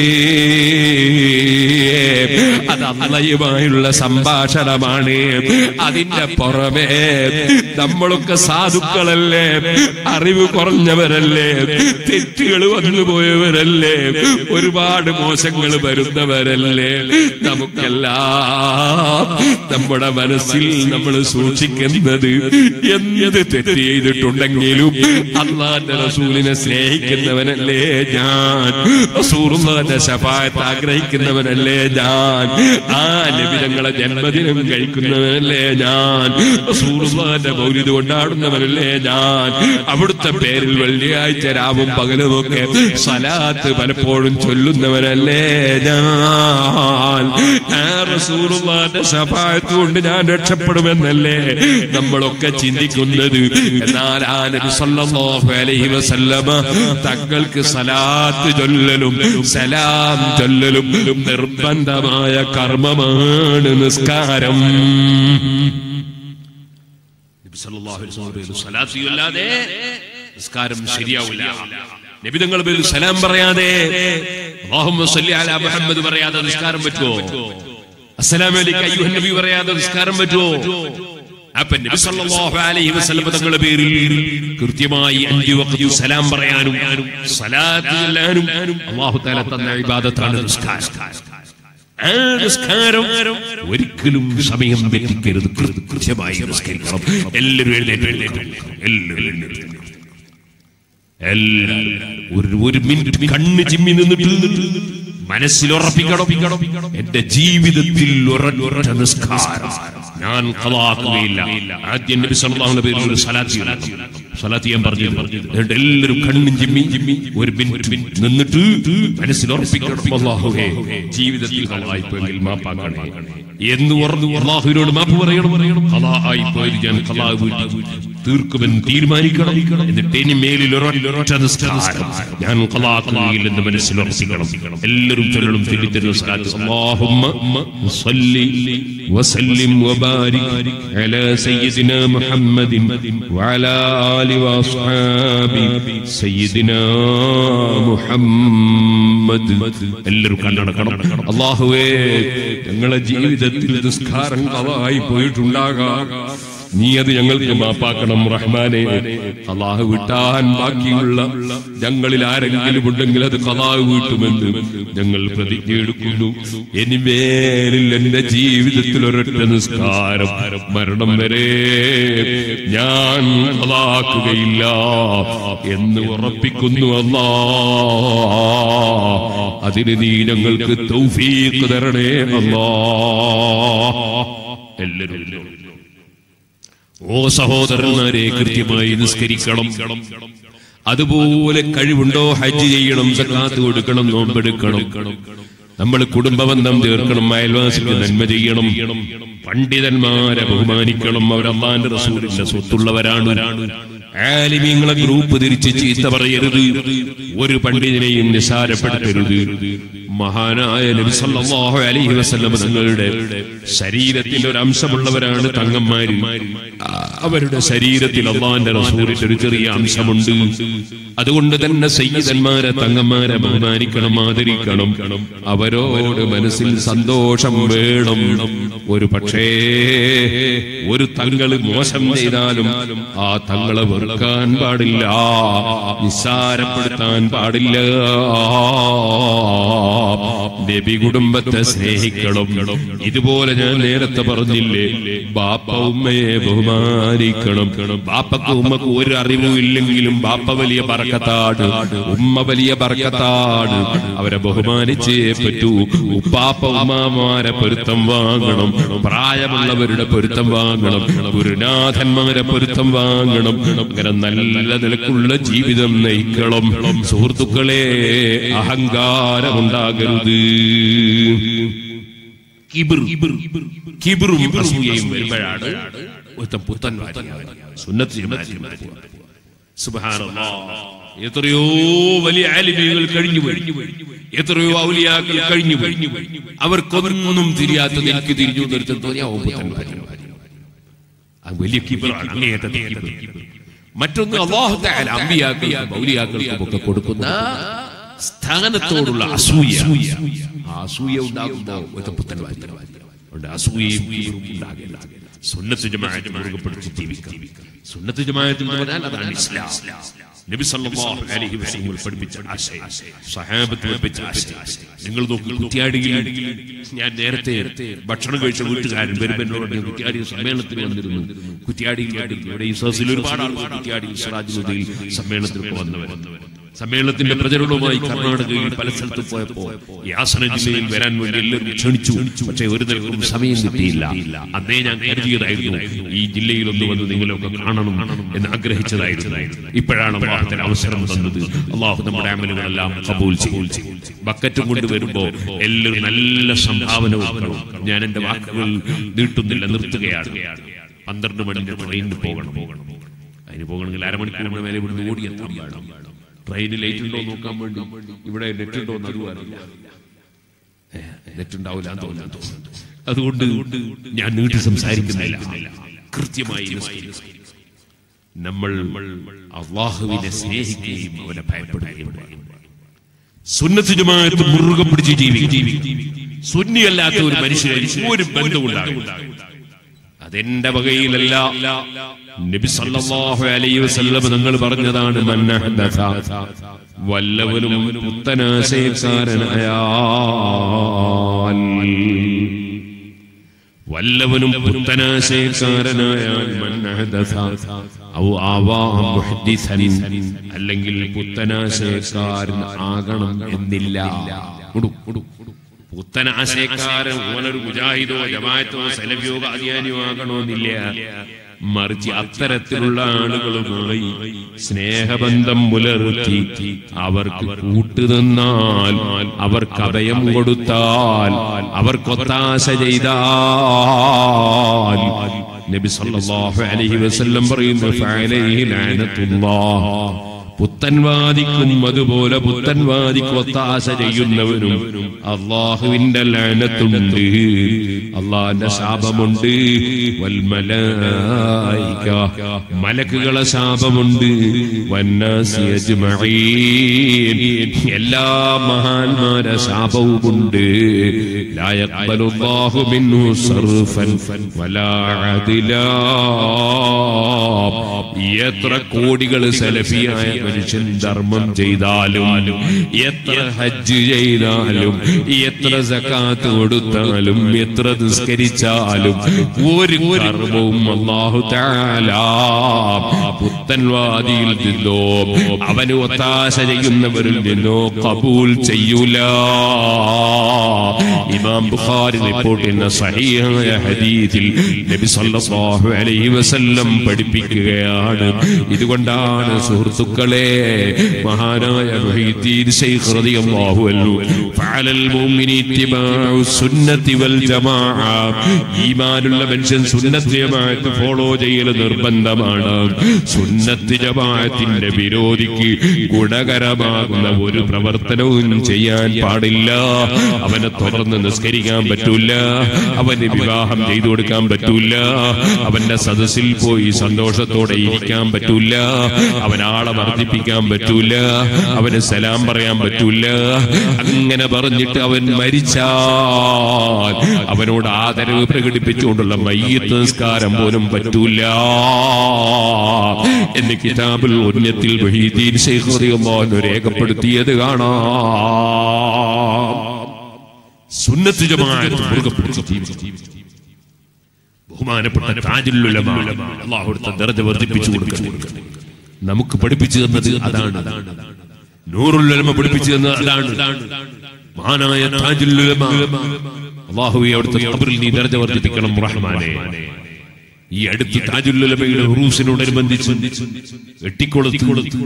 അത് അള്ളയുമായുള്ള സംഭാഷണമാണ് അതിന്റെ പുറമേ നമ്മളൊക്കെ സാധുക്കളല്ലേ അറിവ് കുറഞ്ഞവരല്ലേ തെറ്റുകൾ വന്നുപോയവരല്ലേ ഒരുപാട് മോശങ്ങൾ വരുന്നവരല്ലേ നമുക്കെല്ലാം നമ്മുടെ മനസ്സിൽ നമ്മൾ സൂക്ഷിക്കുന്നത് എന്ത് തെറ്റ് ചെയ്തിട്ടുണ്ടെങ്കിലും അള്ളാന്റെ റസൂലിനെ സ്നേഹിക്കുന്നവനല്ലേ ഞാൻ റസൂറുള്ളാന്റെ ശഫായത്ത് ആഗ്രഹിക്കുന്നവനല്ലേ ഞാൻ ആ ലഭിതങ്ങളെ ജന്മദിനം കഴിക്കുന്നവനല്ലേ ഞാൻ റസൂറുള്ളാന്റെ മൗലിത് കൊണ്ടാടുന്നവനല്ലേ ഞാൻ അവിടുത്തെ പേരിൽ വെള്ളിയാഴ്ച രാവും പകലുമൊക്കെ സലാത്ത് പലപ്പോഴും ചൊല്ലുന്നവനല്ലേ ഞാൻ ആ റസൂലുള്ളാന്റെ ശഫായത്ത് കൊണ്ട് ഞാൻ രക്ഷപ്പെടുമെന്നല്ലേ നമ്മളൊക്കെ ചിന്തിക്കുന്നത് എന്നാൽ ആ നബി സല്ലല്ലാഹു അലൈഹി വസല്ലമ തങ്ങൾക്ക് സലാത്ത് ചൊല്ലലും സലാം ചൊല്ലലും നിർബന്ധമായ കർമ്മമാണ് നിസ്കാരം നബി സല്ലല്ലാഹു അലൈഹി വസല്ലം പേരിൽ സലാത്ത് ചൊല്ലാതെ നിസ്കാരം ശരിയാവില്ല നബിതങ്ങൾ പേരിൽ സലാം പറയാതെ അല്ലാഹുമ്മ സല്ലി അലാ മുഹമ്മദ് പറയാതെ നിസ്കാരം പറ്റുമോ അസ്സലാമു അലൈക്കും അയ്യുഹൻ നബി പറയാതെ നിസ്കാരം പറ്റുമോ അപ്പൊ നബി സല്ലല്ലാഹു അലൈഹി വസല്ലം തങ്ങളുടെ പേരിൽ കൃത്യമായി അഞ്ചു വഖത്ത് സലാം പറയാനും സലാത്ത് ചൊല്ലാനും അല്ലാഹു തആല തന്ന ഇബാദത്താണ് നിസ്കാരം ആ നിസ്കാരം ഒരിക്കലും സമയം തെറ്റിക്കരുത് കൃ- കൃത്യമായി നിസ്കരിക്കണം എല്ലാവരും എഴുന്നേറ്റ് എഴുന്നേറ്റ് എല്ലാവരും എഴുന്നേറ്റ് എല്ലാവരും ഒരു ഒരു മിനിറ്റ് കണ്ണ് ചിമ്മി നിന്നിട്ട് മനസ്സിൽ ഉറപ്പിക്കണം എന്റെ ജീവിതത്തിൽ ഒരൊറ്റ നിസ്കാരം ഞാൻ കളാക്കുകയില്ല ആദ്യം നബി സല്ലല്ലാഹു അലൈഹി പേരിൽ ഒരു സലാത്ത് ചൊല്ലണം. സലാത്ത് ചെയ്യാൻ പറഞ്ഞു എന്നിട്ട് എല്ലാവരും കണ്ണും ചിമ്മി ചിമ്മി ഒരു മിനിറ്റ് നിന്നിട്ട് മനസ്സിൽ ഉറപ്പിക്കണം അല്ലാഹുവേ ജീവിതത്തിൽ കളായിപ്പോയെങ്കിൽ മാപ്പാക്കണേ എന്ന് പറഞ്ഞു അള്ളാഹുവിനോട് മാപ്പ് പറയണം പറയണം കളായി പോയത് ഞാൻ കളാ വീട്ടി തീർക്കുമെന്ന് തീരുമാനിക്കണം എന്നിട്ട് ഇനി മേലിൽ ഒരൊറ്റ നിസ്കാരം ഞാൻ കളാക്കുകയില്ലെന്ന് മനസ്സിൽ ഉറപ്പിക്കണം എല്ലാവരും ചൊല്ലണം ചൊല്ലിത്തരുന്ന സ്ഥലത്ത് അല്ലാഹുമ്മ സ്വല്ലി വസല്ലിം വബാരിക് അലാ സയ്യിദിനാ മുഹമ്മദിൻ വഅലാ ആലി വഅസ്ഹാബി സയ്യിദിനാ മുഹമ്മദ് എല്ലാവരും കണ്ണടക്കണം അല്ലാഹുവേ ഞങ്ങളെ ജീവിതത്തിൽ നിസ്കാരം കളായി പോയിട്ടുണ്ടാകാം നീ അത് ഞങ്ങൾക്ക് മാപ്പാക്കണം റഹ്മാനെ അള്ളാഹു വിട്ടാൻ ബാക്കിയുള്ള ഞങ്ങളിൽ ആരെങ്കിലും ഉണ്ടെങ്കിൽ അത് കലാഹു വീട്ടുമെന്ന് ഞങ്ങൾ പ്രതിജ്ഞ എടുക്കുന്നു ഇനിമേലിൽ എന്റെ ജീവിതത്തിൽ ഒരൊറ്റ നിസ്കാരം മരണം വരെ ഞാൻ കലാക്കുകയില്ല എന്ന് ഉറപ്പിക്കുന്നു അല്ലാ അതിന് നീ ഞങ്ങൾക്ക് തൗഫീഖ് തരണേ അല്ലാ എല്ലാവരും ഓ സഹോദരന്മാരെ കൃത്യമായി നിസ്കരിക്കണം അതുപോലെ കഴിവുണ്ടോ ഹജ്ജ് ചെയ്യണം സക്കാത്ത് കൊടുക്കണം നോമ്പെടുക്കണം നമ്മൾ കുടുംബബന്ധം തീർക്കണം അയൽവാസിക്ക് നന്മ ചെയ്യണം പണ്ഡിതന്മാരെ ബഹുമാനിക്കണം അവർ അള്ളാന്റെ റസൂലിന്റെ സ്വത്തുള്ളവരാണ് ആലിമീങ്ങളെ ഗ്രൂപ്പ് തിരിച്ച് ചീത്ത പറയരുത് ഒരു പണ്ഡിതനെയും നിസാരപ്പെടുത്തരുത് മഹാനായ നബി സല്ലല്ലാഹു അലൈഹി വസല്ലം തങ്ങളുടെ ശരീരത്തിന്റെ ഒരു അംശമുള്ളവരാണ് തങ്ങന്മാര് അവരുടെ ശരീരത്തിൽ അള്ളാന്റെ റസൂലിന്റെ ഒരു ചെറിയ അംശമുണ്ട് അതുകൊണ്ട് തന്നെ സയ്യിദന്മാരെ തങ്ങന്മാരെ ബഹുമാനിക്കണം ആദരിക്കണം അവരോട് മനസ്സിൽ സന്തോഷം വേണം ഒരു പക്ഷേ ഒരു തങ്ങള് മോശം ചെയ്താലും ആ തങ്ങളെ വെറുക്കാൻ പാടില്ല നിസ്സാരപ്പെടുത്താൻ പാടില്ല നബി കുടുംബത്തെ സ്നേഹിക്കണം ഇതുപോലെ ഞാൻ നേരത്തെ പറഞ്ഞില്ലേ ബാപ്പ ഉമ്മയെ ബഹുമാനിക്കണം ബാപ്പക്ക് ഉമ്മക്ക് ഒരു അറിവും ഇല്ലെങ്കിലും ബാപ്പ വലിയ ബർക്കത്താണ് ഉമ്മ വലിയ ബർക്കത്താണ് അവരെ ബഹുമാനിച്ചേ പറ്റൂ ഉപ്പാപ്പ ഉമ്മാമാരെ പൊരുത്തം വാങ്ങണം പ്രായമുള്ളവരുടെ പൊരുത്തം വാങ്ങണം ഗുരുനാഥന്മാരെ പൊരുത്തം വാങ്ങണം അങ്ങനെ നല്ല നിലക്കുള്ള ജീവിതം നയിക്കണം സുഹൃത്തുക്കളെ അഹങ്കാരമുണ്ടാകരുത് കിബിർ കിബിറും അസൂയയും വരുമ്പോഴാണ് ഒരുത്തൻ പുത്തൻ സുന്നത്ത് ജമാഅത്തിന് സുബ്ഹാനല്ലാഹ് എത്രയോ വലിയ ആലിമീകൾ കഴിഞ്ഞു പോയി എത്രയോ ഔലിയാക്കൾ കഴിഞ്ഞു പോയി അവർക്കൊന്നും തിരിയാത്തത് എനിക്ക് തിരിഞ്ഞു നിർത്തും തോന്നിയാവും പുത്തൻ ഭാര്യ ആ വലിയ കിബിറാണ് അങ്ങേയറ്റത്തെ കിബിർ മറ്റൊന്ന് അള്ളാഹു തആല അമ്പിയാക്കൾക്കും ഔലിയാക്കൾക്കും ഒക്കെ കൊടുക്കുന്ന സ്ഥാനത്തോടുള്ള അസൂയ ആ അസൂയ ഉണ്ടാകുമ്പോ ഒരു പുത്തൻ ഭാര്യ ഉണ്ട് അസൂയയും കിബിറും ഉണ്ടാകില്ല സുന്നത്ത് ജമാഅത്ത് മുറുകെ പിടിച്ച് ജീവിക്കാം സുന്നത്ത് ജമാഅത്ത് എന്ന് പറഞ്ഞാൽ അതാണ് ഇസ്ലാം നബി സല്ലല്ലാഹു അലൈഹി വസല്ലം പഠിപ്പിച്ച ആശയം സഹാബത്ത് പഠിപ്പിച്ച ആശയം നിങ്ങൾ നോക്കി കുറ്റിയാടിയിൽ ഞാൻ നേരത്തെ ഭക്ഷണം കഴിച്ച വീട്ടുകാരൻ വരുമ്പോൾ എന്നോട് പറഞ്ഞു, കുറ്റിയാടി സമ്മേളനത്തിന് വന്നിരുന്നു കുറ്റിയാടിയിൽ കണ്ടിരുന്നു. ഇവിടെ ഈ സദസ്സിൽ ഒരുപാട് ആളുകൾ കുറ്റിയാടിയിൽ സിറാജുദ്ദീൻ സമ്മേളനത്തിനൊക്കെ വന്നവർ സമ്മേളനത്തിന്റെ പ്രചരണവുമായി കർണാടകയിൽ പല സ്ഥലത്തും പോയപ്പോ യാസന ജില്ലയിൽ വരാൻ വേണ്ടി എല്ലാവരും ക്ഷണിച്ചു പക്ഷേ ഒരു നിലക്കും സമയം കിട്ടിയില്ല അന്നേ ഞാൻ കരുതിയതായിരുന്നു ഈ ജില്ലയിൽ ഒന്ന് വന്ന് നിങ്ങളൊക്കെ കാണണം എന്ന് ആഗ്രഹിച്ചതായിരുന്നു ഇപ്പോഴാണ് അള്ളാഹുത്തിന് അവസരം തന്നത് അള്ളാഹു നമ്മുടെ അമലുകളെല്ലാം കബൂൽ ചെയ്യും ബക്കറ്റും കൊണ്ട് വരുമ്പോ എല്ലാവരും നല്ല സംഭാവന കൊടുക്കണം ഞാൻ എന്റെ വാക്കുകൾ നീട്ടുന്നില്ല നിർത്തുകയാണ് പന്ത്രണ്ട് മണിന്റെ ട്രെയിനിന് പോകണം അതിന് പോകണമെങ്കിൽ അരമണിക്കൂറിന് മേലെ ഇവിടുന്ന് ഓടിയെത്താൻ വേണം ട്രെയിനിൽ ലൈറ്റ് ഉണ്ടോ എന്ന് നോക്കാൻ വേണ്ടി ഇവിടെ നെറ്റ് ഉണ്ടോ എന്ന് അതും അറിയില്ല നെറ്റ് ഉണ്ടാവില്ല എന്ന് തോന്നുന്നു അതുകൊണ്ട് ഞാൻ നീട്ടി സംസാരിക്കുന്നില്ല കൃത്യമായി നിസ്കരിക്കുക. നമ്മൾ അള്ളാഹുവിനെ സ്നേഹിക്കുകയും അവനെ ഭയപ്പെടുകയും വേണം. സുന്നത്ത് ജമാഅത്ത് മുറുകെ പിടിച്ച് ജീവിക്കും സുന്നിയല്ലാത്ത ഒരു മനുഷ്യന് ഒരു ബന്ധമുണ്ടാകും അതെന്റെ വകയിലല്ല നബി സല്ലല്ലാഹു അലൈഹി വസല്ലം തങ്ങൾ പറഞ്ഞതാണ് മൻ അഹ്ദഥ വല്ലവനും പുത്തനാശയക്കാരനായാൽ വല്ലവനും പുത്തനാശയക്കാരനായാൽ മൻ അഹ്ദഥ ഔ ആവാ മുഹദ്ദിസൻ അല്ലെങ്കിൽ പുത്തനാശയക്കാരൻ ആകണം എന്നില്ല ഉടു, ഉടു. പുത്തനാശയക്കാരൻ ഓനൊരു മുജാഹിദോ ജമാഅത്തോ സലഫിയോ കാദിയാനിയോ ആകണമെന്നില്ല മറിച്ച് അത്തരത്തിലുള്ള ആളുകളുമായി സ്നേഹബന്ധം പുലർത്തി അവർക്ക് കൂട്ടുനിന്നാൽ അവർക്ക് അഭയം കൊടുത്താൽ അവർക്കൊത്താശ ചെയ്താൽ നബി സല്ലല്ലാഹു അലൈഹി വസല്ലം പറയുന്നു ഫഅലൈഹി ലഅനത്തുല്ലാഹ് പുത്തൻവാദിക്കും അതുപോലെ പുത്തൻവാദിക്ക് ഒത്താശ ചെയ്യുന്നവനും അള്ളാഹുവിന്റെ ലനത്തുണ്ട് അള്ളാഹിന്റെ ശാപമുണ്ട് വൽമലായിക മലക്കുകളെ ശാപമുണ്ട് വന്നാസി അജ്മഈൻ എല്ലാ മഹാന്മാരെ ശാപവുമുണ്ട് ലാ യഖ്ബലുല്ലാഹു മിൻഹു സർഫൻ വലാ അദിലാ എത്ര കോടികൾ സലഫിയായ മനുഷ്യൻ ധർമ്മം ചെയ്താലും എത്ര ഹജ്ജ് ചെയ്താലും എത്ര സക്കാത്ത് കൊടുത്താലും എത്ര നിസ്കരിച്ചാലും ഒരു കർമ്മവും അള്ളാഹു താല പുത്തൻവാദിയിൽ നിന്നോ അവന് ഒത്താശ ചെയ്യുന്നവരിൽ നിന്നോ കബൂൽ ചെയ്യൂല ഇമാം ബുഖാരി റിപ്പോർട്ട് ചെയ്യുന്ന സഹീഹായ ഹദീസിൽ നബി സല്ലല്ലാഹു അലൈഹി വസല്ലം പഠിപ്പിക്കുകയാണ് ഇതുകൊണ്ടാണ് സുഹൃത്തുക്കളെ മഹാനായ മുഹീദ്ദീൻ ശൈഖ് റളിയല്ലാഹു അൻഹു ഫഅലൽ മുഅ്മിനി ഇത്തിബാഉ സുന്നത്തി വൽ ജമാഅ ഈമാനുള്ള മനുഷ്യൻ സുന്നത്ത് ജമാഅത്ത് ഫോളോ ചെയ്യൽ നിർബന്ധമാണ് സുന്നത്ത് ജമാഅത്തിന്റെ വിരോധിക്ക് ഗുണകരമാകുന്ന ഒരു പ്രവർത്തനവും ചെയ്യാൻ പാടില്ല അവനെ തുടർന്ന് നിസ്കരിക്കാൻ പറ്റൂല അവന് വിവാഹം ചെയ്തു കൊടുക്കാൻ പറ്റൂല അവന്റെ സദസ്സിൽ പോയി സന്തോഷത്തോടെ ഇരിക്കാൻ പറ്റൂല അവൻ ആളെ വർദ്ധിപ്പിക്കാൻ വർദ്ധിപ്പിക്കാൻ പറ്റൂല അവന് സലാം പറയാൻ പറ്റൂല അങ്ങനെ പറഞ്ഞിട്ട് അവൻ മരിച്ചാൽ അവനോട് ആദരവ് പ്രകടിപ്പിച്ചുകൊണ്ടുള്ള മയ്യത്ത് നിസ്കാരം പോലും പറ്റൂല എന്ന് കിതാബുൽ ഉന്നത്തിൽ വഹീദീൻ ശൈഖ് റളിയല്ലാഹു അൻഹു രേഖപ്പെടുത്തിയത് കാണാം സുന്നത്ത് ജമാഅത്ത് മുറുകെ പിടിച്ച് ജീവിച്ചു ബഹുമാനപ്പെട്ട താജുൽ ഉലമ അല്ലാഹു അടുത്ത ദർജ വർദ്ധിപ്പിച്ചു കൊടുക്കട്ടെ നമുക്ക് പഠിപ്പിച്ചു തന്നത് അതാണ് നൂറുൽ ഉലമ പഠിപ്പിച്ചു തന്നത് അതാണ് മഹാനായ താജുൽ ഉലമ അല്ലാഹുവേ അവിടുത്തെ ഖബറിൽ നീ ദർജ വർദ്ധിപ്പിക്കണം റഹ്മാനെ ഈ അടുത്ത് താജുൽ ഉലമയുടെ ഉറൂസിനോടനുബന്ധിച്ച് വെട്ടിക്കൊളുത്തി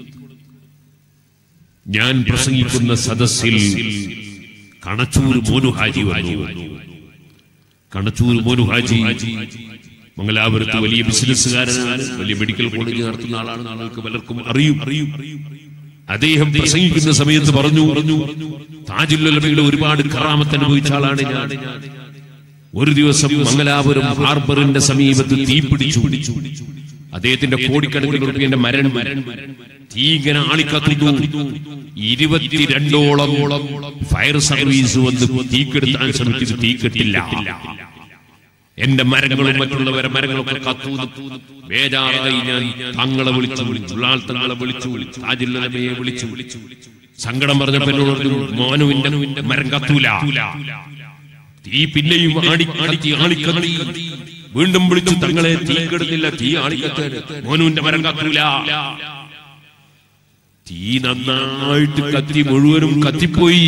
ഞാൻ പ്രസംഗിക്കുന്ന സദസ്സിൽ കണച്ചൂർ മോനുഹാജി വന്നു കണച്ചൂർ മോനുഹാജി മംഗലാപുരത്ത് വലിയ ബിസിനസ്സുകാരനാണ് വലിയ മെഡിക്കൽ കോളേജ് നടത്തുന്ന ആളാണ് നിങ്ങൾക്ക് പലർക്കും അറിയും അറിയും അദ്ദേഹം പ്രസംഗിക്കുന്ന സമയത്ത് പറഞ്ഞു പറഞ്ഞു താജുല്ലമയുടെ ഒരുപാട് കറാമത്ത് അനുഭവിച്ച ആളാണ് ഞാൻ ഒരു ദിവസം മംഗലാപുരം ഹാർബറിന്റെ സമീപത്ത് തീ പിടിച്ചു അദ്ദേഹത്തിന്റെ കോടിക്കണക്കിന് റുപ്യന്റെ മരൺ തീ ഇങ്ങനെ ആളിക്കത്തുന്നു ഇരുപത്തിരണ്ടോളം ഫയർ സർവീസ് വന്ന് തീക്കെടുത്താൻ ശ്രമിച്ചത് തീക്കെട്ടില്ല എന്റെ മരങ്ങളും മറ്റുള്ളവരെ മരങ്ങളൊക്കെ കത്തു ബേജാറായി ഞാൻ തങ്ങളെ വിളിച്ചു ഉള്ളാൾ തങ്ങളെ വിളിച്ചു താജുല്ലമയെ വിളിച്ചു സങ്കടം പറഞ്ഞപ്പോ എന്നോട് പറഞ്ഞു, മോനുവിന്റെ മരം കത്തൂല തീ പിന്നെയും ആടി ആടി ആളിക്കത്തി വീണ്ടും വിളിച്ചു തങ്ങളെ തീ കെടുന്നില്ല തീ ആളിക്കത്ത് മോനുവിന്റെ മരം കത്തൂല തീ നന്നായിട്ട് കത്തി മുഴുവനും കത്തിപ്പോയി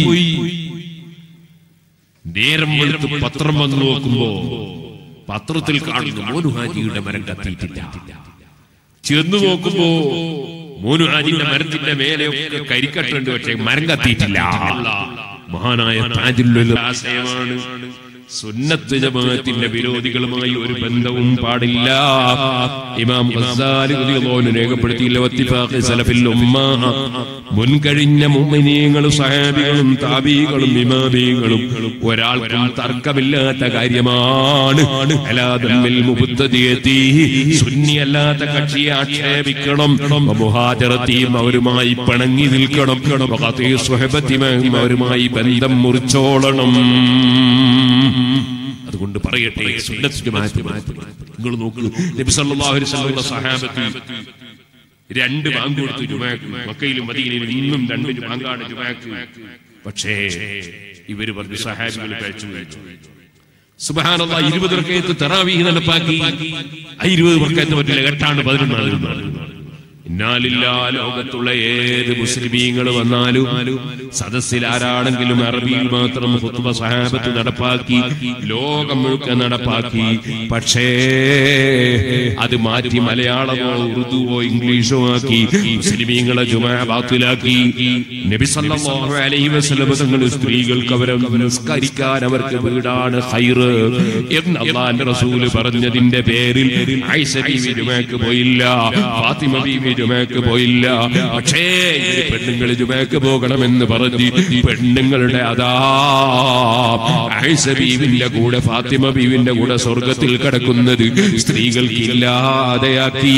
നേരം വെളുത്ത് പത്രം വന്നു നോക്കുമ്പോ പത്രത്തിൽ കാണുന്നു മോനുഹാജിയുടെ മരം കത്തിയിട്ടില്ല ചെന്ന് നോക്കുമ്പോ മോനുഹാജിന്റെ മരത്തിന്റെ മേലെയൊക്കെ കരിക്കട്ടുണ്ട് പക്ഷെ മരം കത്തിയിട്ടില്ല മഹാനായ താജുല്ലുൽ ആശയമാണ് സുന്നത്ത് ജമാഅത്തിന്റെ വിരോധികളുമായി ഒരു ബന്ധവും പാടില്ല ഇമാം ഗസ്സാലി റളിയല്ലാഹു അൻഹു രേഖപ്പെടുത്തിയില്ല വത്തിഫാഖി സലഫിൽ ഉമ്മ മുൻകഴിഞ്ഞ മുഅ്മിനീങ്ങളും സഹാബികളും താബീകളും ഇമാമീങ്ങളും ഒരാൾക്കും തർക്കമില്ലാത്ത കാര്യമാണ് അലാ ദമ്മിൽ മുബ്തദിയതി സുന്നി അല്ലാത്ത കക്ഷിയെ ആക്ഷേപിക്കണം മുഹാജറത്തിയും അവരുമായി പിണങ്ങി നിൽക്കണം വഖത്തി സുഹബത്തിയും അവരുമായി ബന്ധം മുറിച്ചോളണം അതുകൊണ്ട് പറയട്ടെ സുന്നത്ത് ജമാഅത്ത് നിങ്ങൾ നോക്കൂ നബി സല്ലല്ലാഹു അലൈഹി വസല്ലം സഹാബത്ത് രണ്ട് ബാങ്ക് കൊടുത്തു ജുമാക്ക് മക്കയിലും മദീനയിലും ഇന്നും രണ്ട് ബാങ്കാണ് ജുമാക്ക് പക്ഷേ ഇവര് പറഞ്ഞു സഹാബികൾ കഴിച്ചു കഴിച്ചു സുബഹാനല്ലാ ഇരുപത് റക്കയത്ത് തറാവീഹ് നടപ്പാക്കി ആ ഇരുപത് റക്കയത്ത് പറ്റില്ല എട്ടാണ് പതിനൊന്നാണ് ഇന്നാലില്ല ലോകത്തുള്ള ഏത് മുസ്ലിമീങ്ങൾ വന്നാലും സദസ്സിൽ ആരാണെങ്കിലും അറബിയിൽ മാത്രം ഹുത്തുബ സഹാബത്ത് നടപ്പാക്കി ലോകം മുഴുക്ക നടപ്പാക്കി പക്ഷേ അത് മാറ്റി മലയാളമോ ഉറുദുവോ ഇംഗ്ലീഷോ ആക്കി മുസ്ലിമീങ്ങളെ ജുമാ ബാത്തിലാക്കി നബി സല്ലല്ലാഹു അലൈഹി വസല്ലം തങ്ങൾ സ്ത്രീകൾക്ക് അവരെ നിസ്കരിക്കാൻ അവർക്ക് വീടാണ് ഹൈറ് എന്ന് അള്ളാന്റെ റസൂല് പറഞ്ഞതിന്റെ പേരിൽ ആയിഷ ബീവി ജുമാക്ക് പോയില്ല ഫാത്തിമ ബീവി ജുമാക്ക് പോയില്ല പക്ഷേ ഇവര് പെണ്ണുങ്ങൾ ജുമാക്ക് പോകണമെന്ന് പറഞ്ഞ് പെണ്ണുങ്ങളുടെ അതാ ആയിഷ ബീവിന്റെ കൂടെ ഫാത്തിമ ബീവിന്റെ കൂടെ സ്വർഗത്തിൽ കിടക്കുന്നത് സ്ത്രീകൾക്ക് ഇല്ലാതെയാക്കി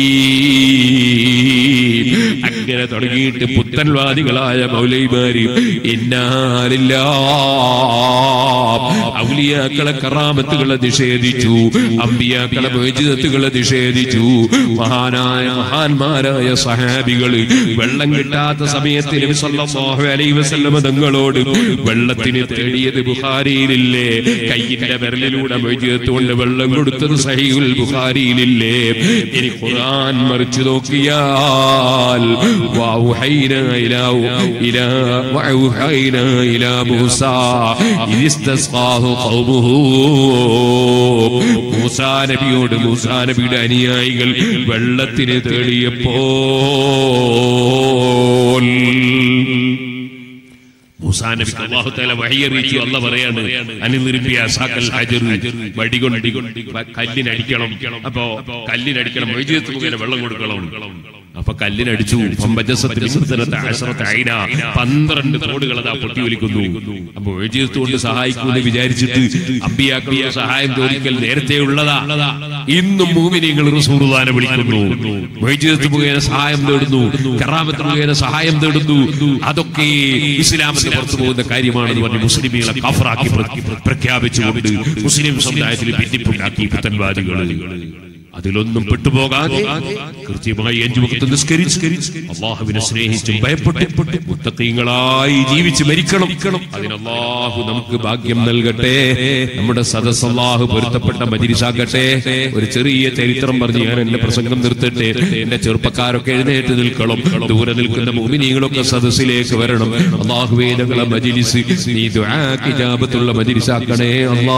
അങ്ങനെ തുടങ്ങിയിട്ട് പുത്തൻവാദികളായ മൗലൈമാര് ഇന്നാലില്ല ഔലിയാക്കളെ കറാമത്തുകളെ നിഷേധിച്ചു അമ്പിയാക്കളെ മോചിതത്തുകളെ നിഷേധിച്ചു മഹാനായ മഹാന്മാരായ സഹാബികള് വെള്ളം കിട്ടാത്ത സമയത്ത് നബി സല്ലല്ലാഹു അലൈഹി വസല്ലമ തങ്ങളോട് വെള്ളത്തിന് തേടിയത് ബുഖാരിയിലില്ലേ കയ്യിന്റെ വിരലിലൂടെ മൊയ്ജിയത്ത് കൊണ്ട് വെള്ളം കൊടുത്തത് സഹീഉൽ ബുഖാരിയിലില്ലേ ഇനി ഖുർആൻ മറിച്ചു നോക്കിയാൽ വൗഹൈനാ ഇലാ ഇലാ വൗഹൈനാ ഇലാ മൂസാ ഇസ്തസ്ഖാഹു ഖൗമുഹു മൂസാ നബിയോട് മൂസാ നബിയുടെ അനുയായികൾ വെള്ളത്തിന് തേടിയപ്പോൾ മൂസാ നബിക്ക് അല്ലാഹു തആല വഹി അറിയിച്ചു അല്ല പറയാണ് അനിർബിയ സാക്കൽ ഹജർ വടികൊണ്ട് കല്ലിനടിക്കണം അപ്പോ കല്ലിനടിക്കണം വൈദ്യുതി മുഖേന വെള്ളം കൊടുക്കണം അപ്പൊ കല്ലിനടിച്ചു ഫംബജസത്ത് മിസ്സനത്തെ അശറത്തെ ഐന. പന്ത്രണ്ട് തോടുകൾ അതാ പൊട്ടി ഒലിക്കുന്നു അപ്പൊ വേജീത്ത് കൊണ്ട് സഹായിക്കുമെന്ന് വിചാരിച്ചിട്ട് അമ്പിയാക്കളുടെ സഹായം ചോദിക്കൽ നേരത്തെ ഉള്ളതാ ഇന്നും മൂമിനികൾ റസൂറുദാനെ വിളിക്കുന്നു വേജീത്ത് മുഖേന സഹായം തേടുന്നു കറാമത്ത് മുഖേന സഹായം തേടുന്നു അതൊക്കെ ഇസ്ലാമിന് പുറത്തു പോകുന്ന കാര്യമാണെന്ന് പറഞ്ഞ് മുസ്ലിമീങ്ങളെ കഫറാക്കി പ്ര- പ്രഖ്യാപിച്ചുകൊണ്ട് മുസ്ലിം സമുദായത്തിൽ ഭിന്നിപ്പുണ്ടാക്കി പുത്തൻവാദികൾ അതിലൊന്നും പെട്ടുപോകാതെ കൃത്യമായി അഞ്ചു വക്കത്ത് നിസ്കരിച്ച് അള്ളാഹുവിനെ സ്നേഹിച്ചും ഭയപ്പെട്ട് മുത്തക്കീങ്ങളായി ജീവിച്ച് മരിക്കണം അതിന് അള്ളാഹു നമുക്ക് ഭാഗ്യം നൽകട്ടെ നമ്മുടെ സദസ് അള്ളാഹു പൊരുത്തപ്പെട്ട മജിരിസാകട്ടെ ഒരു ചെറിയ ചരിത്രം പറഞ്ഞ് ഞാൻ എന്റെ പ്രസംഗം നിർത്തട്ടെ എന്റെ ചെറുപ്പക്കാരൊക്കെ എഴുന്നേറ്റ് നിൽക്കണം ദൂരെ നിൽക്കുന്ന മോമിനികളൊക്കെ സദസ്സിലേക്ക് വരണം അള്ളാഹുവേ ഞങ്ങളെ മജിലിസ് നീ ദുആക്കിജാബത്തുള്ള മജിലിസാക്കണേ അല്ലാ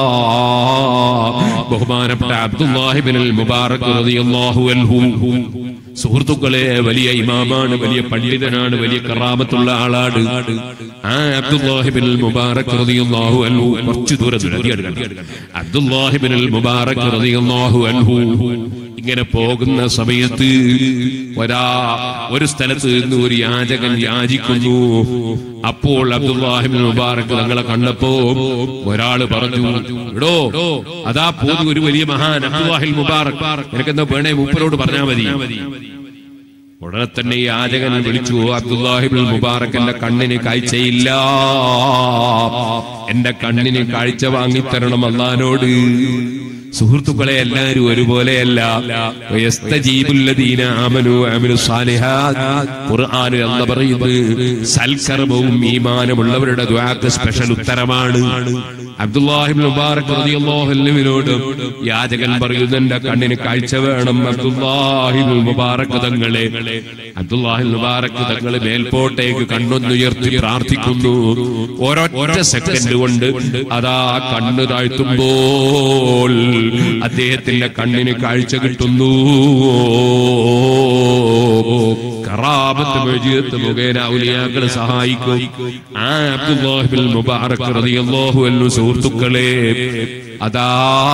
ബഹുമാനപ്പെട്ട അബ്ദുല്ലാഹിബിൻ മുബാറക് റളിയല്ലാഹു അൻഹു സുഹൃത്തുക്കളെ വലിയ ഇമാമാണ് വലിയ പണ്ഡിതനാണ് വലിയ കറാമത്തുള്ള ആളാണ് ആ അബ്ദുല്ലാഹിബിൻ മുബാറക് റളിയല്ലാഹു അൻഹു കുറച്ച് ദൂരം അബ്ദുല്ലാഹിബിൻ മുബാറക് റളിയല്ലാഹു അൻഹു ഇങ്ങനെ പോകുന്ന സമയത്ത് ഒരാ ഒരു സ്ഥലത്ത് നിന്ന് ഒരു യാചകൻ യാചിക്കുന്നു അപ്പോൾ അബ്ദുല്ലാഹിബിൻ മുബാറക് തങ്ങളെ കണ്ടപ്പോ ഒരാള് പറഞ്ഞു എടോ അതാ പോന്നു ഒരു വലിയ മഹാൻ അബ്ദുല്ലാഹിൽ മുബാറക് എനിക്കെന്താ വേണേ മൂപ്പരോട് പറഞ്ഞാ മതി ഉടനെ തന്നെ ഈ യാചകൻ വിളിച്ചു അബ്ദുല്ലാഹിബിൻ മുബാറക് എന്റെ കണ്ണിന് കാഴ്ചയില്ല എന്റെ കണ്ണിന് കാഴ്ച വാങ്ങിത്തരണം അള്ളഹാനോട് സുഹൃത്തുക്കളെ എല്ലാരും ഒരുപോലെയല്ല വയസ്തജീബുല്ലദീന ആമനു അമിനു സാലിഹാത്ത് ഖുർആനിൽ അല്ല പറയുന്നത് സൽക്കർമ്മവും ഈമാനമുള്ളവരുടെ ദുആക്ക് സ്പെഷ്യൽ ഉത്തരമാണ് അബ്ദുല്ലാഹിബ് മുബാറക് റളിയല്ലാഹു അൻഹുവിനോട് യാചകൻ പറയുന്നു എന്റെ കണ്ണിന് കാഴ്ച വേണം അബ്ദുല്ലാഹിബ് മുബാറക് തങ്ങളെ അബ്ദുല്ലാഹിബ് മുബാറക് തങ്ങളെ മേൽപോട്ടേക്ക് കണ്ണൊന്നുയർത്തി പ്രാർത്ഥിക്കുന്നു ഒരൊറ്റ സെക്കൻഡ് കൊണ്ട് അതാ കണ്ണ് താഴ്ത്തുമ്പോൾ അദ്ദേഹത്തിന്റെ കണ്ണിന് കാഴ്ച കിട്ടുന്നു കറാമത്ത് മജീദത്ത് മുഖേന ഔലിയാക്കൾ സഹായിക്കും ആ അബ്ദുല്ലാഹിബിൽ മുബാറക് റളിയല്ലാഹു അൻഹു സുഹൃത്തുക്കളെ അതാ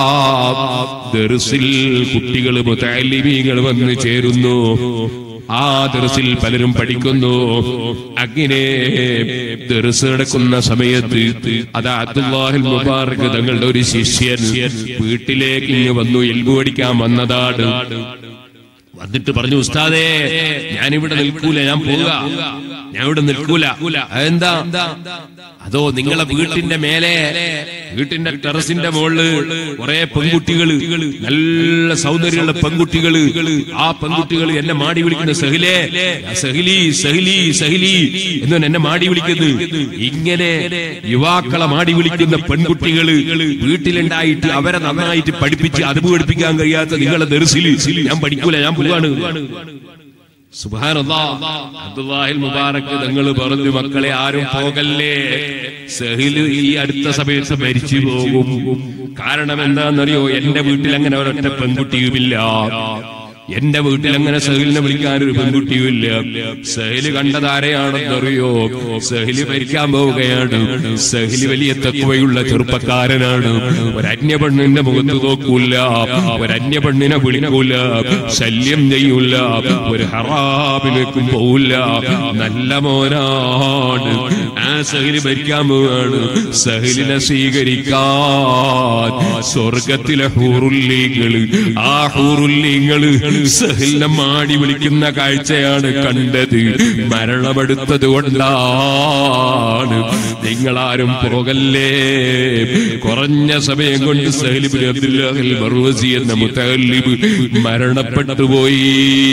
ദർസിൽ കുട്ടികൾ മുതഅല്ലിമീങ്ങൾ വന്ന് ചേരുന്നു ആ ദർസിൽ പലരും പഠിക്കുന്നു അങ്ങനെ ദർസ് നടക്കുന്ന സമയത്ത് അതാ അബ്ദുല്ലാഹിൽ മുബാറക് തങ്ങളുടെ ഒരു ശിഷ്യൻ വീട്ടിലേക്ക് ഇങ്ങ് വന്നു എൽബു പഠിക്കാൻ വന്നതാണ് വന്നിട്ട് പറഞ്ഞു ഉസ്താദേ ഞാൻ ഇവിടെ നിൽക്കൂല ഞാൻ പോവുക ഞാൻ ഇവിടെ നിൽക്കൂല അതെന്താ അതോ നിങ്ങളെ വീട്ടിന്റെ മേലെ വീട്ടിന്റെ ടെറസിന്റെ മുകളില് കുറെ പെൺകുട്ടികള് നല്ല സൗന്ദര്യമുള്ള പെൺകുട്ടികള് ആ പെൺകുട്ടികൾ എന്നെ മാടി വിളിക്കുന്ന സഹിലേ സഹിലി സഹിലി സഹിലി എന്ന് എന്നെ മാടി വിളിക്കുന്നത് ഇങ്ങനെ യുവാക്കളെ മാടി വിളിക്കുന്ന പെൺകുട്ടികള് വീട്ടിലുണ്ടായിട്ട് അവരെ നന്നായിട്ട് പഠിപ്പിച്ച് അറിവ് പഠിപ്പിക്കാൻ കഴിയാത്ത നിങ്ങളെ ദർസിൽ ഞാൻ പഠിക്കൂല ഞാൻ പോവാണ് സുബ്ഹാനല്ലാ അബ്ദുല്ലാഹിൽ മുബാറക് തങ്ങൾ പറഞ്ഞു മക്കളെ ആരും പോകല്ലേ സഹിൽ ഈ അടുത്ത സമയത്ത് മരിച്ചു പോകും കാരണം എന്താണെന്നറിയോ എന്റെ വീട്ടിൽ അങ്ങനെ ഒരൊറ്റ പെൺകുട്ടിയുമില്ല എന്റെ വീട്ടിൽ അങ്ങനെ സഹിലിനെ വിളിക്കാൻ ഒരു പെൺകുട്ടിയുമില്ല സഹില് കണ്ടതാരെയാണെന്നറിയോ സഹില് മരിക്കാൻ പോവുകയാണ് സഹില് വലിയ തക്കുവയുള്ള ചെറുപ്പക്കാരനാണ് ഒരന്യ പെണ്ണിന്റെ മുഖത്ത് നോക്കൂല ഒരന്യ പെണ്ണിനെ വിളിക്കൂല ശല്യം ചെയ്യൂല ഒരു ഹറാബിലേക്കും പോവില്ല നല്ല മോനാണ് ആ സഹില് മരിക്കാൻ പോവാണ് സഹിലിനെ സ്വീകരിക്കാൻ സ്വർഗത്തിലെ ഹൂറുല്ലീങ്ങള് ആ ഹൂറുല്ലീങ്ങള് സഹിലിനെ മാടി വിളിക്കുന്ന കാഴ്ചയാണ് കണ്ടത് മരണമെടുത്തത് കൊണ്ടാണ് നിങ്ങളാരും പോകല്ലേ കുറഞ്ഞ സമയം കൊണ്ട് സഹലിബിൻ അബ്ദുല്ലാഹിൽ മറുവസി എന്ന മുത്തലിബ് മരണപ്പെട്ടു പോയി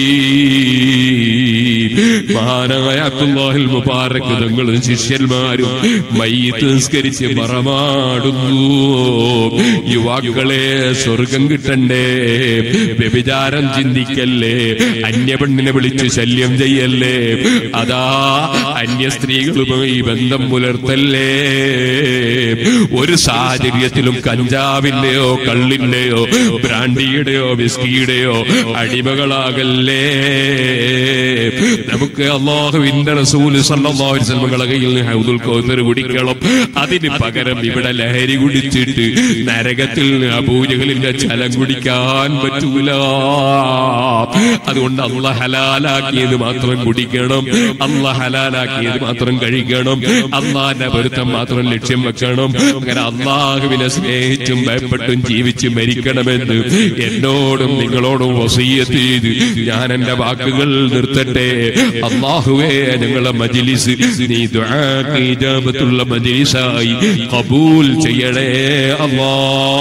മഹാനായ അബ്ദുല്ലാഹിൽ മുബാറക് തങ്ങളും ശിഷ്യന്മാരും മയ്യത്ത് നിസ്കരിച്ച് മറമാടുന്നു യുവാക്കളെ സ്വർഗം കിട്ടണ്ടേ വ്യഭിചാരം ചിന്തിക്കല്ലേ അന്യപെണ്ണിനെ വിളിച്ച് ശല്യം ചെയ്യല്ലേ അതാ അന്യ സ്ത്രീകളുമായി ബന്ധം പുലർത്തല്ലേ ഒരു സാഹചര്യത്തിലും കഞ്ചാവിന്റെയോ കള്ളിന്റെയോ ബ്രാൻഡിയുടെയോ വിസ്കിയുടെയോ അടിമകളാകല്ലേ നമുക്ക് അള്ളാഹുവിന്റെ റസൂൽ സല്ലല്ലാഹു അലൈഹി വസല്ലമയുടെ കയ്യിൽ നിന്ന് ഹൗദുൽ കൗസർ കുടിക്കണം അതിന് പകരം ഇവിടെ ലഹരി കുടിച്ചിട്ട് നരകത്തിൽ നിന്ന് അബൂജഹലിന്റെ ചലം കുടിക്കാൻ പറ്റൂല അതുകൊണ്ട് അല്ല ഹലാലാക്കിയത് മാത്രം കുടിക്കണം അല്ല ഹലാലാക്കിയത് മാത്രം കഴിക്കണം അള്ളാന്റെ പൊരുത്തം മാത്രം ലക്ഷ്യം വെക്കണം അങ്ങനെ അള്ളാഹുവിനെ സ്നേഹിച്ചും ഭയപ്പെട്ടും ജീവിച്ച് മരിക്കണമെന്ന് എന്നോടും നിങ്ങളോടും വസീയത്ത് ചെയ്ത് ഞാൻ എന്റെ വാക്കുകൾ നിർത്തട്ടെ അള്ളാഹുവേ ഞങ്ങളെ മജിലിസ് നീ ദുആക്ക് ഇജാബത്തുള്ള മജിലിസായി കബൂൽ ചെയ്യണേ അല്ലാ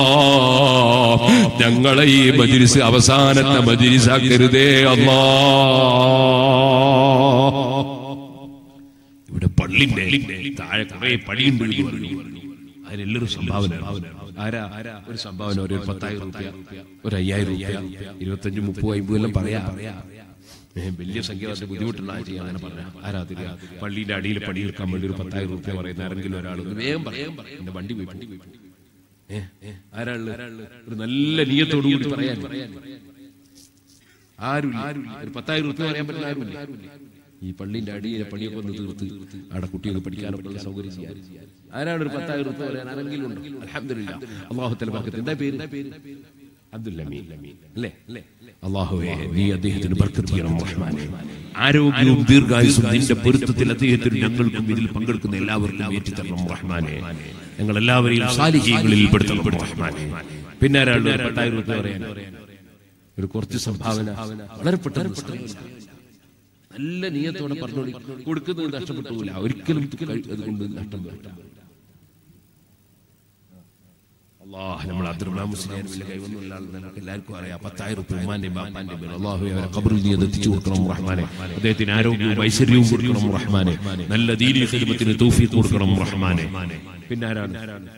ഞങ്ങളെ ഈ മജിലിസ് അവസാനത്തെ മജിലിസാക്കരുതേ അല്ലാ ഇവിടെ പള്ളിന്റെ താഴെ കുറെ പടിയുണ്ട് എന്ന് പറഞ്ഞു. അതിനെല്ലാവരും സംഭാവന ആരാ ഒരു സംഭാവന ഒരു പത്തായിരം റുപ്യ ഒരു അയ്യായിരം റുപ്യ ഇരുപത്തഞ്ച് മുപ്പത് അമ്പത് എല്ലാം പറയാ ഏ, വലിയ സംഖ്യ വന്ന് ബുദ്ധിമുട്ടുള്ള ചെയ്യാൻ അങ്ങനെ പറഞ്ഞ ആരാ തരിക പള്ളിയുടെ അടിയിൽ പണിയെടുക്കാൻ വേണ്ടി ഒരു പത്തായിരം റുപ്യ പറയുന്ന ആരെങ്കിലും ഒരാൾ ഒന്ന് വേഗം പറയാം എന്റെ വണ്ടി പോയി വണ്ടി പോയി ഏ, ഏ, ആരാള് ഒരു നല്ല നീയത്തോടു കൂടി പറയാൻ ആരുമില്ല ഒരു പത്തായിരം റുപ്യ പറയാൻ പറ്റുന്ന ആരുമില്ല ഈ പള്ളിന്റെ അടിയിലെ പണിയൊക്കെ ഒന്ന് തീർത്ത് അവിടെ കുട്ടികൾക്ക് പഠിക്കാനൊക്കെ ഉള്ള സൗകര്യം ചെയ്യാൻ ആരാണ് ഒരു പത്തായിരം റുപ്യ പറയാൻ ആരെങ്കിലും ഉണ്ടോ അലഹമില്ല അള്ളാഹുത്തല ബർക്കത്ത് എന്താ പേര് അബ്ദുൽ അമീൻ അല്ലേ അള്ളാഹുവേ നീ അദ്ദേഹത്തിന് ബർക്കത്ത് ചെയ്യണം റഹ്മാനെ ആരോഗ്യവും ദീർഘായുസും നിന്റെ പൊരുത്തത്തിൽ അദ്ദേഹത്തിന് ഞങ്ങൾക്കും ഇതിൽ പങ്കെടുക്കുന്ന എല്ലാവർക്കും ഏറ്റുതരണം റഹ്മാനെ ഞങ്ങൾ എല്ലാവരെയും സാലിഹ്യങ്ങളിൽ പെടുത്തണം റഹ്മാനെ പിന്നെ ആരാണ് ഒരു പത്തായിരം റുപ്യ പറയാൻ ഒരു കുറച്ച് സംഭാവന വളരെ പെട്ടെന്ന് പെട്ടെന്ന് നല്ല നീയത്തോടെ പറഞ്ഞോളി കൊടുക്കുന്നത് നഷ്ടപ്പെട്ടില്ല ഒരിക്കലും കഴി- അതുകൊണ്ട് നഷ്ടം വരില്ല അള്ളാഹ് നമ്മൾ അബ്ദുറഹ്മാൻ മുസ്ലിയാർ വലിയ കൈവന്നുള്ള ആൾ നമുക്ക് എല്ലാവർക്കും അറിയാം പത്തായിരം റുപ്യ ഉമ്മാന്റെയും ബാപ്പാന്റെയും പേര് അള്ളാഹു അവരെ കബറിൽ നീ അത് എത്തിച്ചു കൊടുക്കണം റഹ്മാനെ അദ്ദേഹത്തിന് ആരോഗ്യവും ഐശ്വര്യവും കൊടുക്കണം റഹ്മാനെ നല്ല ദീനീ ഖിദ്മത്തിന് തൗഫീഖ് കൊടുക്കണം റഹ്മാനെ പിന്നെ ആരാണ്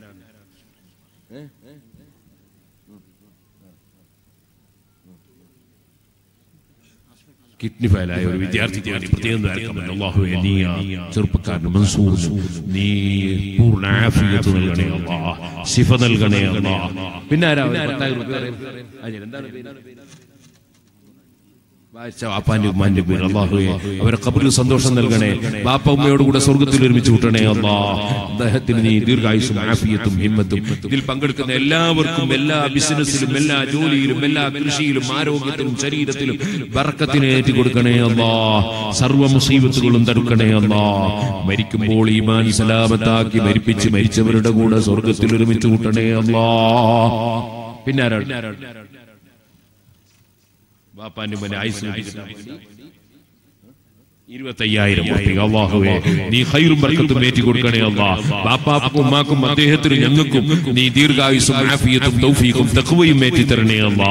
കിഡ്നി ഫയലായ ഒരു വിദ്യാർത്ഥിക്ക് വേണ്ടി പ്രത്യേകം ദ്വാരക്കമല്ല അള്ളാഹുവേ നീ ആ ചെറുപ്പക്കാരന് മൻസൂറിന് നീ പൂർണ്ണ ആഫിയത്ത് നൽകണേ അല്ലാ ശിഫ നൽകണേ അല്ലാ പിന്നെ ആരാ ഒരു പത്തായിരം രൂപ പറയും? അജയൻ, എന്താണ് പേര്? വായിച്ച വാപ്പാന്റെ ഉമ്മാന്റെ പേര് അള്ളാഹുവേ അവരെ കബറിൽ സന്തോഷം നൽകണേ ബാപ്പ ഉമ്മയോട് കൂടെ സ്വർഗത്തിൽ ഒരുമിച്ച് കൂട്ടണേ അല്ലാ അദ്ദേഹത്തിന് നീ ദീർഘായുസും ആഫിയത്തും ഹിമ്മത്തും ഇതിൽ പങ്കെടുക്കുന്ന എല്ലാവർക്കും എല്ലാ ബിസിനസ്സിലും എല്ലാ ജോലിയിലും എല്ലാ കൃഷിയിലും ആരോഗ്യത്തിലും ശരീരത്തിലും ബർക്കത്തിന് ഏറ്റി കൊടുക്കണേ അല്ലാ സർവ്വ മുസീബത്തുകളും തടുക്കണേ അല്ലാ മരിക്കുമ്പോൾ ഈമാൻ സലാമത്താക്കി മരിപ്പിച്ച് മരിച്ചവരുടെ കൂടെ സ്വർഗത്തിൽ ഒരുമിച്ച് കൂട്ടണേ അല്ലാ പിന്നെ ആരാണ് ബാപ്പാന്റെ മോനെ ആയുസ് ഇരുപത്തയ്യായിരം അള്ളാഹുവേ നീ ഹൈറും ബർക്കത്തും ഏറ്റി കൊടുക്കണേ അല്ലാ ബാപ്പാക്കും ഉമ്മാക്കും അദ്ദേഹത്തിനും ഞങ്ങൾക്കും നീ ദീർഘായുസും ആഫിയത്തും തൗഫീഖും തഖ്വയും ഏറ്റി തരണേ അല്ലാ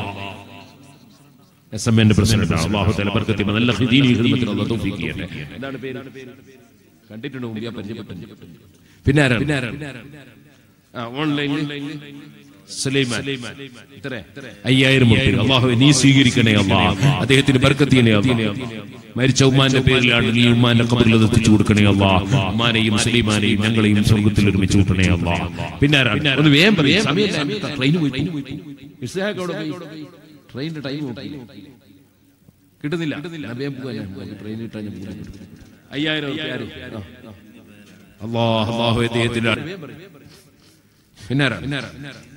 എസ് എം എന്റെ പ്രസിഡന്റ് അള്ളാഹു തല ബർക്കത്തി നല്ല ഖിദീനി ഖിദ്മത്തിന് അല്ലാഹു തൗഫീഖ് ചെയ്യട്ടെ എന്താണ് പേര് കണ്ടിട്ടുണ്ടോ മുമ്പ് ഞാൻ പരിചയപ്പെട്ടു പിന്നെ ആരാണ് പിന്നെ ആരാണ് ആ ഓൺലൈനിൽ സുലൈമാൻ ഇത്ര അയ്യായിരം ഉറുപ്പിക. അള്ളാഹുവേ നീ സ്വീകരിക്കണേ അല്ലാ അദ്ദേഹത്തിന് ബർക്കത്തിനെ അല്ലാ മരിച്ച ഉമ്മാന്റെ പേരിലാണ് നീ ഉമ്മാന്റെ കബറിൽ അത് എത്തിച്ചു കൊടുക്കണേ അല്ലാ ഉമ്മാനെയും സുലൈമാനെയും ഞങ്ങളെയും സ്വർഗത്തിൽ ഒരുമിച്ച് കൂട്ടണേ അല്ലാ പിന്നെ ആരാണ് ഒന്ന് വേഗം പറയും സമയമില്ല ട്രെയിൻ പോയി ഇസ്ഹാഖ് അവിടെ പോയി ട്രെയിനിന്റെ ടൈം നോക്കി കിട്ടുന്നില്ല ഞാൻ വേഗം പോവാ ഞാൻ. ട്രെയിൻ കിട്ടാൻ ഞാൻ പോകുന്നു. അയ്യായിരം ഉറുപ്പിക ആര്? ആ. അല്ലാഹ് അല്ലാഹു അദ്ദേഹത്തിന്റെ പിന്നെ ആരാ? പിന്നെ ആരാ?